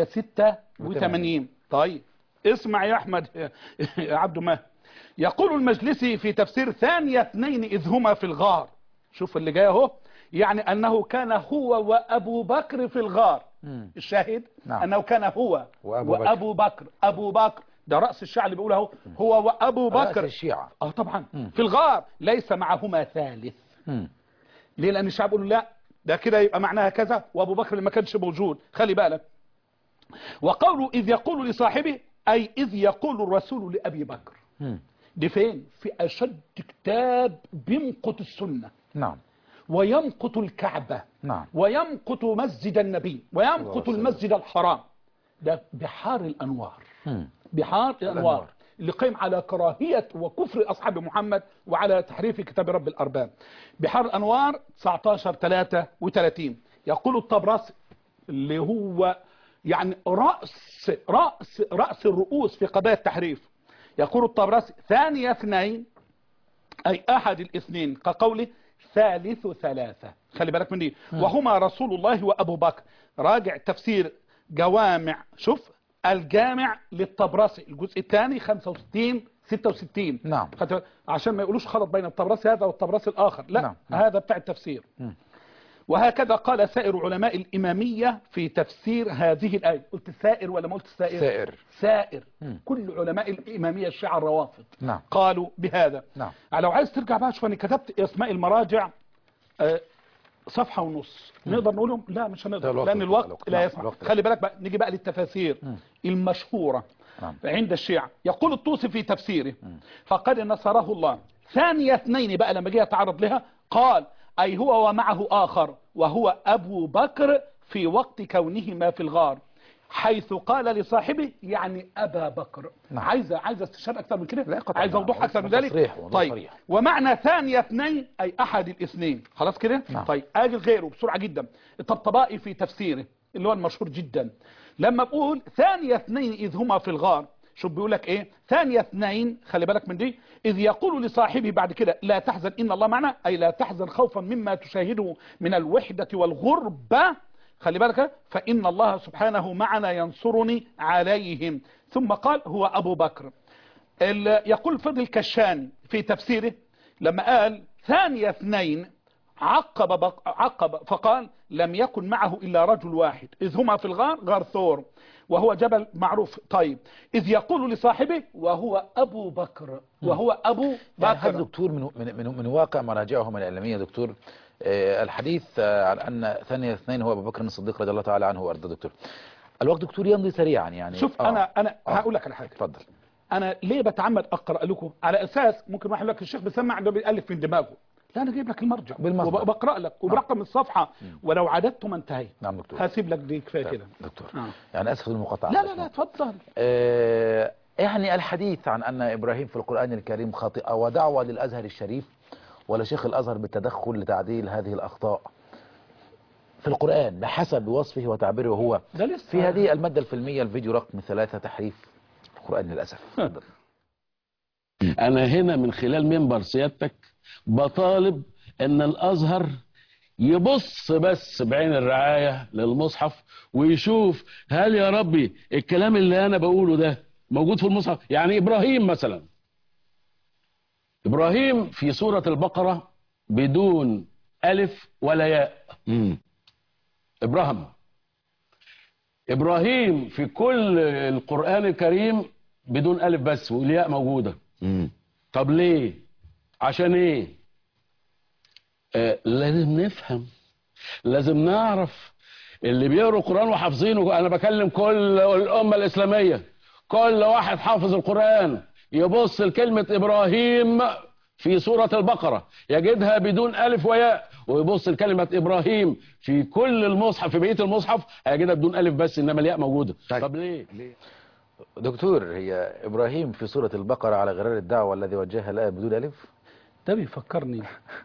186 طيب اسمع يا أحمد يا عبد ما يقول المجلسي في تفسير ثانية اثنين إذ هما في الغار شوف اللي جاي اهو يعني أنه كان هو وأبو بكر في الغار مم. الشاهد نعم. أنه كان هو وأبو بكر. وأبو بكر أبو بكر ده رأس الشعر اللي بيقول اهو هو وأبو رأس بكر الشيعة اه طبعا مم. في الغار ليس معهما ثالث مم. ليه لان الشعب يقول لا ده كده يبقى معناها كذا وابو بكر ما كانش موجود خلي بالك وقوله اذ يقول لصاحبه اي اذ يقول الرسول لابي بكر مم. دي فين في اشد كتاب بيمقت السنه نعم ويمقت الكعبه نعم ويمقت مسجد النبي ويمقت الله المسجد الحرام ده بحار الانوار مم. بحار الأنوار. الأنوار اللي قيم على كراهية وكفر أصحاب محمد وعلى تحريف كتاب رب الأرباب بحار الأنوار 19 33 يقول الطبرسي اللي هو يعني رأس رأس رأس الرؤوس في قضايا التحريف يقول الطبرسي ثاني اثنين أي أحد الاثنين كقوله ثالث ثلاثة خلي بالك من دي وهما رسول الله وأبو بكر راجع تفسير جوامع شوف الجامع للطبرسي الجزء الثاني 65 66 نعم. خدت- عشان ما يقولوش خلط بين الطبرسي هذا والطبرسي الآخر لا نعم، نعم. هذا بتاع التفسير مم. وهكذا قال سائر علماء الإمامية في تفسير هذه الآية قلت سائر ولا ما قلت سائر سائر سائر مم. كل علماء الإمامية الشيعة الروافض نعم. قالوا بهذا نعم. لو عايز ترجع بقى شوف انا كتبت اسماء المراجع آه، صفحة ونص نقدر نقولهم لا مش ده هنقدر الوقت- لأن الوقت الوقت. لا نعم، يسمح الوقت. خلي بالك بقى نيجي بقى للتفاسير مم. المشهورة نعم. عند الشيعة يقول الطوسي في تفسيره فقد نصره الله ثاني اثنين بقى لما جه يتعرض لها قال أي هو ومعه آخر وهو أبو بكر في وقت كونهما في الغار حيث قال لصاحبه يعني ابا بكر نعم. عايزه عايزه استشهاد اكثر من كده لا قطعا. عايز اوضح اكثر من موضوع ذلك تصريح، موضوع طيب صريح. ومعنى ثانية اثنين اي احد الاثنين خلاص كده نعم. طيب اجل غيره بسرعه جدا الطبطبائي في تفسيره اللي هو المشهور جدا لما بقول ثانية اثنين اذ هما في الغار شوف بيقول لك ايه ثانية اثنين خلي بالك من دي اذ يقول لصاحبه بعد كده لا تحزن ان الله معنا اي لا تحزن خوفا مما تشاهده من الوحدة والغربة خلي بالك فان الله سبحانه معنا ينصرني عليهم ثم قال هو ابو بكر ال- يقول فضل الكشان في تفسيره لما قال ثاني اثنين عقب, بق عقب فقال لم يكن معه إلا رجل واحد إذ هما في الغار غار ثور وهو جبل معروف طيب إذ يقول لصاحبه وهو أبو بكر وهو أبو يعني هذا بكر دكتور من من من, من واقع مراجعهم الإعلامية دكتور آه، الحديث آه، عن أن ثانية اثنين هو أبو بكر الصديق رضي الله تعالى عنه وأرضاه دكتور الوقت دكتور يمضي سريعا يعني شوف آه. أنا أنا آه. هقول لك على حاجة اتفضل انا ليه بتعمد اقرا لكم على اساس ممكن واحد يقول لك الشيخ بيسمع ده بيالف من دماغه لا انا جايب لك المرجع بالمصدر. وبقرا لك وبرقم الصفحه ولو عددت ما انتهيت نعم دكتور هسيب لك دي كفايه كده دكتور آه. يعني أسف المقاطعة لا لا لا اتفضل آه، يعني الحديث عن أن إبراهيم في القرآن الكريم خاطئة ودعوة للأزهر الشريف ولشيخ الأزهر بالتدخل لتعديل هذه الأخطاء في القرآن بحسب وصفه وتعبيره هو ده لسه في هذه المادة الفيلمية الفيديو رقم ثلاثة تحريف القرآن للأسف اتفضل. انا هنا من خلال منبر سيادتك بطالب ان الازهر يبص بس بعين الرعاية للمصحف ويشوف هل يا ربي الكلام اللي انا بقوله ده موجود في المصحف يعني ابراهيم مثلا ابراهيم في سورة البقرة بدون الف ولا ياء ابراهيم ابراهيم في كل القرآن الكريم بدون الف بس والياء موجودة طب ليه عشان ايه آه لازم نفهم لازم نعرف اللي بيقروا القرآن وحافظينه انا بكلم كل الامة الاسلامية كل واحد حافظ القرآن يبص لكلمة ابراهيم في سورة البقرة يجدها بدون ألف وياء ويبص لكلمة إبراهيم في كل المصحف في بقية المصحف هيجدها بدون ألف بس إنما الياء موجودة طيب. طب ليه؟ ليه؟ دكتور هي إبراهيم في سورة البقرة على غرار الدعوة الذي وجهها الآية بدون ألف ده بيفكرني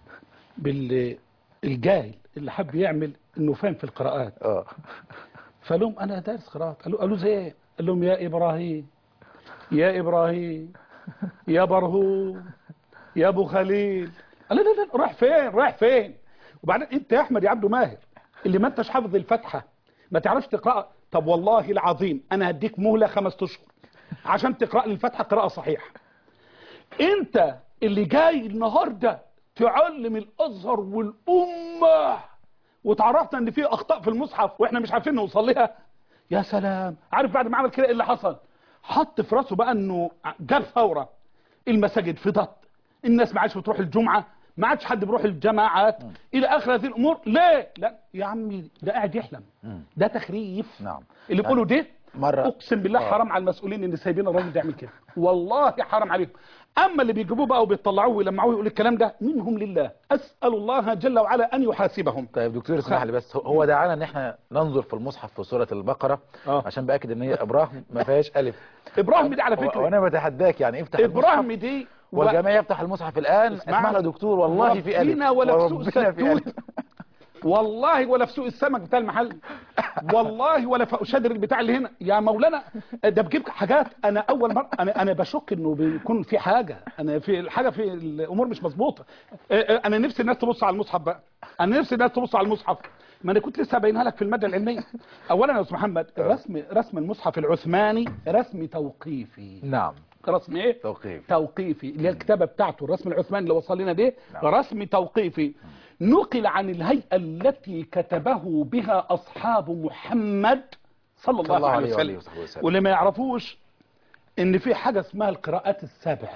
بالجاهل اللي حب يعمل انه فاهم في القراءات اه فقال لهم انا دارس قراءات قالوا قالوا زي ايه قال لهم يا ابراهيم يا ابراهيم يا برهوم يا ابو خليل قال لا لا لا رايح فين رايح فين وبعدين انت يا احمد يا عبده ماهر اللي ما انتش حافظ الفاتحه ما تعرفش تقرا طب والله العظيم انا هديك مهله خمس اشهر عشان تقرا لي الفاتحه قراءه صحيحه انت اللي جاي النهارده تعلم الازهر والامه وتعرفنا ان في اخطاء في المصحف واحنا مش عارفين نوصل لها يا سلام عارف بعد ما عمل كده ايه اللي حصل حط في راسه بقى انه جاب ثوره المساجد فضت الناس ما عادش بتروح الجمعه ما عادش حد بيروح الجماعات الى اخر هذه الامور ليه لا يا عمي ده قاعد يحلم ده تخريف نعم اللي بيقولوا ده مرة اقسم بالله آه. حرام على المسؤولين ان سايبين الراجل ده يعمل كده والله حرام عليهم اما اللي بيجيبوه بقى وبيطلعوه ويلمعوه يقول الكلام ده منهم لله اسال الله جل وعلا ان يحاسبهم طيب دكتور اسمح لي بس هو- هو دعانا ان احنا ننظر في المصحف في سورة البقرة آه. عشان باكد ان هي ابراهيم ما فيهاش الف ابراهيم دي على و- فكره وانا بتحداك يعني افتح ابراهيم المصحف دي والجميع يفتح المصحف الان اسمعني. اسمعنا دكتور والله في الف ربنا ولا في سوق وربنا في ستوت الف والله ولا في سوق السمك بتاع المحل والله ولا في شادر البتاع اللي هنا يا مولانا ده بجيب حاجات انا اول مره انا انا بشك انه بيكون في حاجه انا في الحاجه في الامور مش مظبوطه اه، اه، انا نفسي الناس تبص على المصحف بقى انا نفسي الناس تبص على المصحف ما انا كنت لسه باينها لك في الماده العلميه اولا يا استاذ محمد رسم رسم المصحف العثماني رسم توقيفي نعم رسم ايه توقيف توقيفي اللي هي الكتابة بتاعته الرسم العثماني اللي وصل لنا ده نعم. رسم توقيفي نقل عن الهيئة التي كتبه بها أصحاب محمد صلى الله, الله عليه عليه وآله وسلم وصحبه وسلم. واللي ما يعرفوش ان في حاجة اسمها القراءات السبع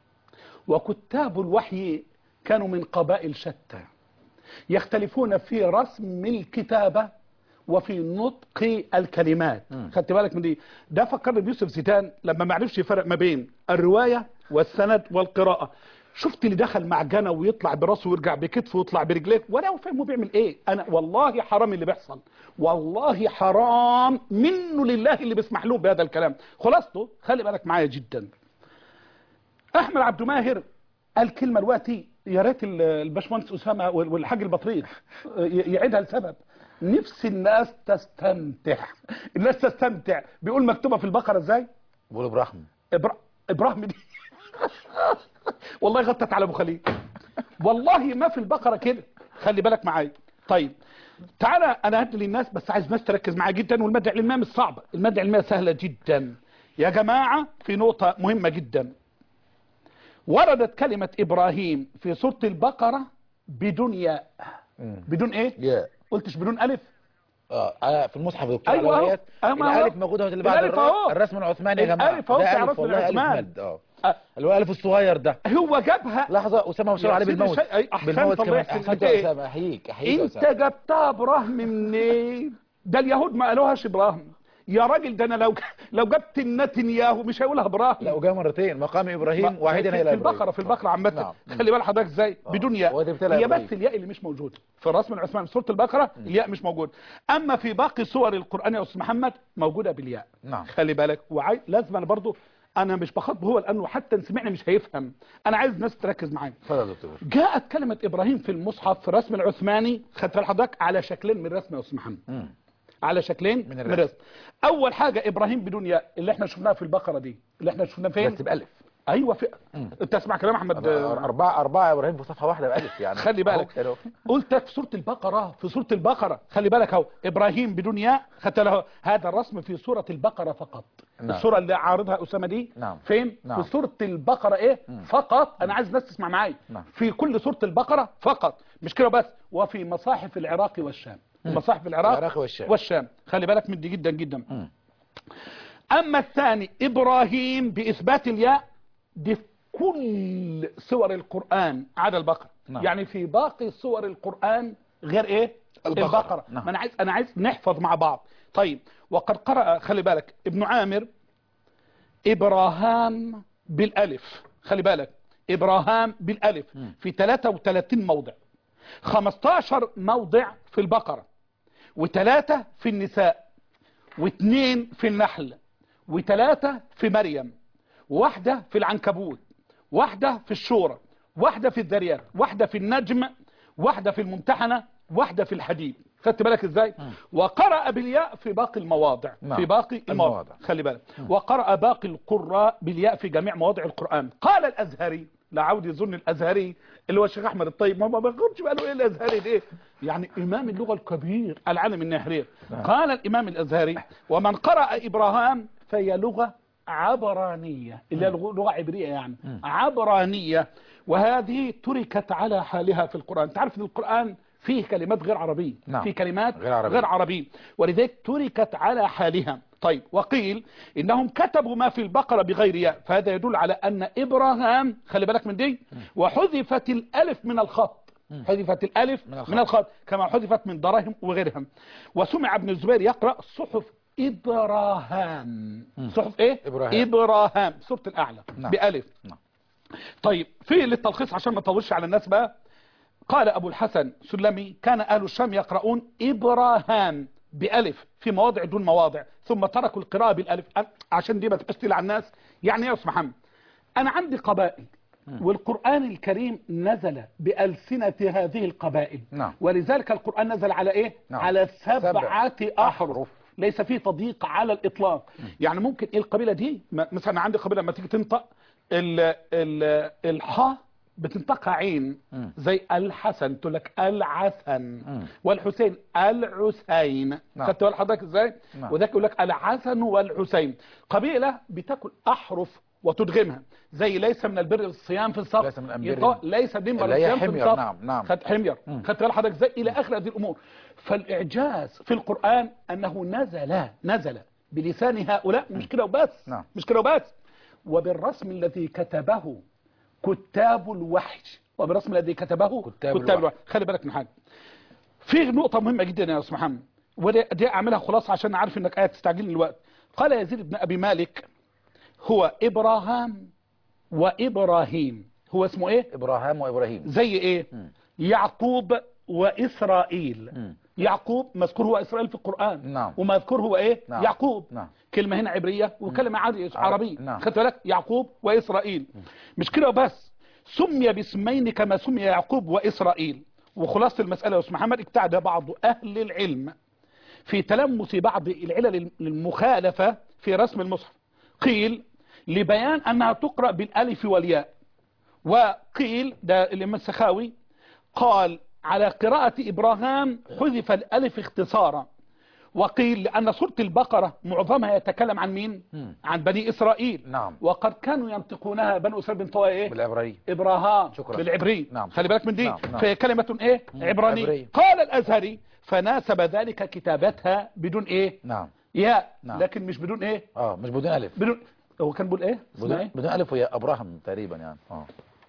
وكتاب الوحي كانوا من قبائل شتى يختلفون في رسم الكتابة وفي نطق الكلمات خدت بالك من دي ده فكرني بيوسف زيدان لما ما عرفش يفرق ما بين الرواية والسند والقراءة شفت اللي دخل معجنه ويطلع براسه ويرجع بكتفه ويطلع برجليه ولا هو فاهم هو بيعمل ايه انا والله حرام اللي بيحصل والله حرام منه لله اللي بيسمح لهم بهذا الكلام خلاصته خلي بالك معايا جدا احمد عبد ماهر قال كلمه دلوقتي يا ريت ال- الباشمهندس اسامه وال- والحاج البطريق ي- يعيدها لسبب نفس الناس تستمتع الناس تستمتع بيقول مكتوبه في البقره ازاي بقول برحمة إبرا... ابراهيم دي والله غطت على ابو خليل والله ما في البقره كده خلي بالك معايا طيب تعالى انا هدي للناس بس عايز ناس تركز معايا جدا والماده العلميه مش صعبه الماده العلميه سهله جدا يا جماعه في نقطه مهمه جدا وردت كلمه ابراهيم في سوره البقره بدون ياء مم. بدون ايه يا قلتش بدون الف اه أنا في المصحف دكتور أيوة أهو. علويات أه ما هو. الالف موجوده اللي بعد الألف الراء أهو. الرسم العثماني يا جماعه الألف أهو ده بتاع الف رسم والله الف العثمان. مد اه أه. اللي هو الف الصغير ده هو جابها لحظه اسامه بشار يا عليه سيدي بالموت شيء- أي، أحسنت بالموت الله كمان يحسن احسنت يا إيديك. اسامه احييك احييك يا انت اسامه جبتها ابراهيم منين ده اليهود ما قالوهاش ابراهيم يا راجل ده انا لو لو جبت نتنياهو مش هيقولها ابراهيم لا وجاء مرتين مقام ابراهيم واحدا في الى البقره إبراهيم. في البقره عامه نعم. خلي بال حضرتك ازاي آه. بدون ياء هو ده ابتلى هي إبراهيم. بس الياء اللي مش موجوده في الرسم العثماني في سوره البقره الياء مش موجود اما في باقي سور القران يا استاذ محمد موجوده بالياء نعم. خلي بالك وعاي... لازم انا برضو انا مش بخاطب هو لانه حتى سمعني مش هيفهم انا عايز ناس تركز معايا اتفضل يا دكتور جاءت كلمة إبراهيم في المصحف في الرسم العثماني خدت بال حضرتك على شكلين من الرسم يا أستاذ محمد مم. على شكلين من من الرسم. الرسم أول حاجة إبراهيم بدون ياء اللي احنا شفناها في البقرة دي اللي احنا شفناها فين بس بألف أيوة في أنت تسمع كلام أحمد أربعة أربعة إبراهيم في صفحة واحدة بألف يعني خلي بالك أهو. قلت لك في سورة البقرة في سورة البقرة خلي بالك اهو إبراهيم بدون ياء خدت له هذا الرسم في سورة البقرة فقط نعم. السورة اللي عارضها أسامة دي نعم. فين نعم. في سورة البقرة إيه فقط أنا عايز الناس تسمع معايا نعم. في كل سورة البقرة فقط مش كده بس وفي مصاحف العراق والشام مصاحف العراق, العراق والشام. والشام خلي بالك من دي جدا جدا مم. أما الثاني إبراهيم بإثبات الياء دي في كل سور القرآن عدا البقرة نعم. يعني في باقي سور القرآن غير إيه البقرة. البقرة نعم. ما أنا عايز أنا عايز نحفظ مع بعض طيب وقد قرأ خلي بالك ابن عامر إبراهام بالألف خلي بالك إبراهام بالألف في 33 موضع 15 موضع في البقرة وثلاثة في النساء واثنين في النحل وثلاثة في مريم واحدة في العنكبوت واحدة في الشورى واحدة في الذريات واحدة في النجم واحدة في الممتحنة واحدة في الحديد خدت بالك ازاي وقرأ بالياء في باقي المواضع نعم. في باقي المواضع المواضع. خلي بالك وقرأ باقي القراء بالياء في جميع مواضع القرآن قال الأزهري لا عاود يظن الأزهري اللي هو الشيخ أحمد الطيب ما ما بيقولش بقى له إيه الأزهري ده يعني إمام اللغة الكبير العالم النهرير قال الإمام الأزهري ومن قرأ إبراهام فهي لغة عبرانية اللي هي لغة لغة عبرية يعني عبرانية وهذه تركت على حالها في القرآن تعرف ان القرآن فيه كلمات غير عربية نعم. فيه كلمات غير عربية. غير عربية ولذلك تركت على حالها طيب وقيل انهم كتبوا ما في البقرة بغير ياء فهذا يدل على ان ابراهام خلي بالك من دي وحذفت الالف من الخط حذفت الالف من الخط. من الخط كما حذفت من دراهم وغيرها وسمع ابن الزبير يقرأ صحف إبراهام صحف إيه؟ إبراهام. إبراهام سورة الأعلى نعم. بألف نعم. طيب في للتلخيص عشان ما نطولش على الناس بقى قال أبو الحسن سلمي كان أهل الشام يقرؤون إبراهام بألف في مواضع دون مواضع ثم تركوا القراءة بالألف عشان دي ما تبقاش تقيلة على الناس يعني إيه يا أستاذ محمد أنا عندي قبائل والقرآن الكريم نزل بألسنة هذه القبائل نعم. ولذلك القرآن نزل على إيه؟ نعم. على سبعة سبع أحرف ليس فيه تضييق على الإطلاق يعني ممكن إيه القبيلة دي م- مثلا عندي قبيلة لما تيجي تنطق ال ال الحاء بتنطقها عين مم. زي الحسن تقول لك العسن مم. والحسين العسين نعم. خدت بال حضرتك ازاي نعم. وذاك يقول لك الحسن والحسين قبيله بتاكل احرف وتدغمها زي ليس من البر الصيام في الصف ليس من البر- يقال ليس من البر اللي هي الصيام في حمير، الصف نعم، نعم. خدت حمير مم. خدت بال حضرتك ازاي الى اخر هذه الامور فالاعجاز في القران انه نزل نزل بلسان هؤلاء مش كده وبس نعم. مش كده وبس وبالرسم الذي كتبه كتاب الوحي وبالرسم الذي كتبه كتاب الوحي. الوحي خلي بالك من حاجه في نقطة مهمة جدا يا أستاذ محمد ودي دي أعملها خلاصة عشان عارف إنك قاعد تستعجلني الوقت قال يزيد بن أبي مالك هو إبراهام وإبراهيم هو اسمه ايه ابراهام وابراهيم زي ايه مم. يعقوب واسرائيل مم. يعقوب مذكور هو اسرائيل في القرآن نعم. ومذكور هو ايه نعم. يعقوب نعم كلمة هنا عبرية وكلمة عادية عربية نعم. خدت بالك يعقوب وإسرائيل مش كده بس سمي باسمين كما سمي يعقوب وإسرائيل وخلاصة المسألة يا أستاذ محمد اجتهد بعض أهل العلم في تلمس بعض العلل المخالفة في رسم المصحف قيل لبيان أنها تقرأ بالألف والياء وقيل ده الإمام السخاوي قال على قراءة إبراهام حذف الألف اختصارا وقيل لأن سورة البقرة معظمها يتكلم عن مين؟ مم. عن بني إسرائيل نعم وقد كانوا ينطقونها بنو إسرائيل بنطقها إيه؟ بالعبرية إبراهام شكرا. بالعبري نعم. خلي بالك من دي نعم، نعم. فهي كلمة إيه؟ عبرانية عبرية. قال الأزهري فناسب ذلك كتابتها بدون إيه؟ نعم ياء نعم. لكن مش بدون إيه؟ اه مش بدون الف بدون هو كان بيقول إيه؟ اسمها بدون, إيه؟ بدون الف ويا ابراهام تقريبا يعني اه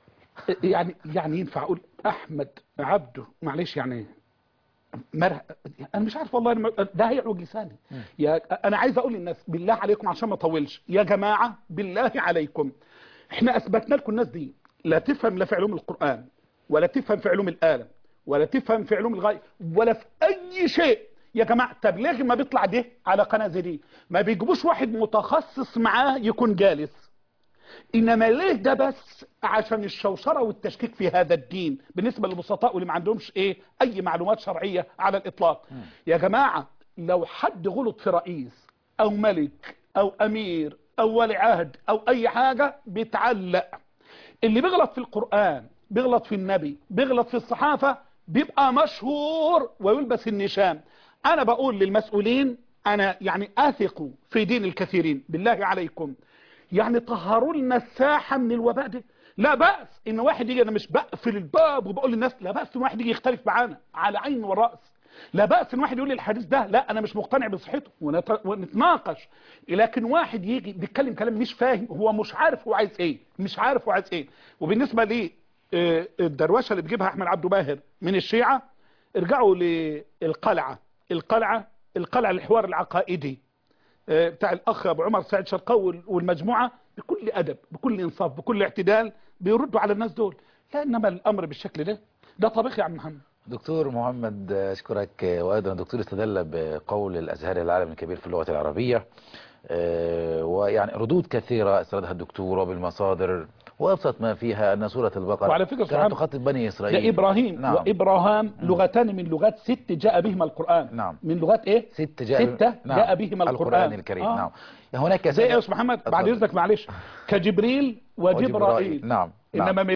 يعني يعني ينفع اقول احمد عبده معلش يعني مره انا مش عارف والله الم- ده هيعوج لساني يا انا عايز اقول للناس بالله عليكم عشان ما اطولش يا جماعه بالله عليكم احنا اثبتنا لكم الناس دي لا تفهم لا في علوم القران ولا تفهم في علوم الاله ولا تفهم في علوم الغايه ولا في اي شيء يا جماعه تبليغ ما بيطلع ده على قناه زي دي ما بيجيبوش واحد متخصص معاه يكون جالس انما ليه ده بس عشان الشوشره والتشكيك في هذا الدين بالنسبه للبسطاء واللي ما عندهمش ايه اي معلومات شرعيه على الاطلاق يا جماعه لو حد غلط في رئيس او ملك او امير او ولي عهد او اي حاجه بيتعلق اللي بيغلط في القرآن بيغلط في النبي بيغلط في الصحافة بيبقى مشهور ويلبس النشام أنا بقول للمسؤولين أنا يعني أثق في دين الكثيرين بالله عليكم يعني طهروا لنا الساحة من الوباء ده لا بأس إن واحد يجي أنا مش بقفل الباب وبقول للناس لا بأس إن واحد يجي يختلف معانا على عين ورأس لا بأس إن واحد يقول لي الحديث ده لا أنا مش مقتنع بصحته ونت- ونتناقش لكن واحد يجي بيتكلم كلام مش فاهم هو مش عارف هو عايز إيه مش عارف هو عايز إيه وبالنسبة لي آه، الدروشة اللي بيجيبها أحمد عبده باهر من الشيعة ارجعوا للقلعة القلعة القلعة الحوار العقائدي آه، بتاع الأخ أبو عمر سعد شرقاوي والمجموعة بكل أدب بكل إنصاف بكل اعتدال بيردوا على الناس دول لا إنما الأمر بالشكل ده ده طبيخ يا عم محمد دكتور محمد أشكرك وايضا الدكتور استدل بقول الازهري العالم الكبير في اللغه العربيه آه، ويعني ردود كثيره اسردها الدكتور وبالمصادر وابسط ما فيها ان سوره البقره وعلى فكرة سبحان كانت تخاطب بني اسرائيل ده إبراهيم نعم. وإبراهام لغتان من لغات ست جاء بهما القرآن نعم. من لغات إيه ست جاء ستة نعم. جاء بهما القرآن القرآن الكريم آه. نعم هناك زي إيه يا سنة- أستاذ محمد بعد اتفضل. إذنك معلش كجبريل وجبرائيل نعم نعم إنما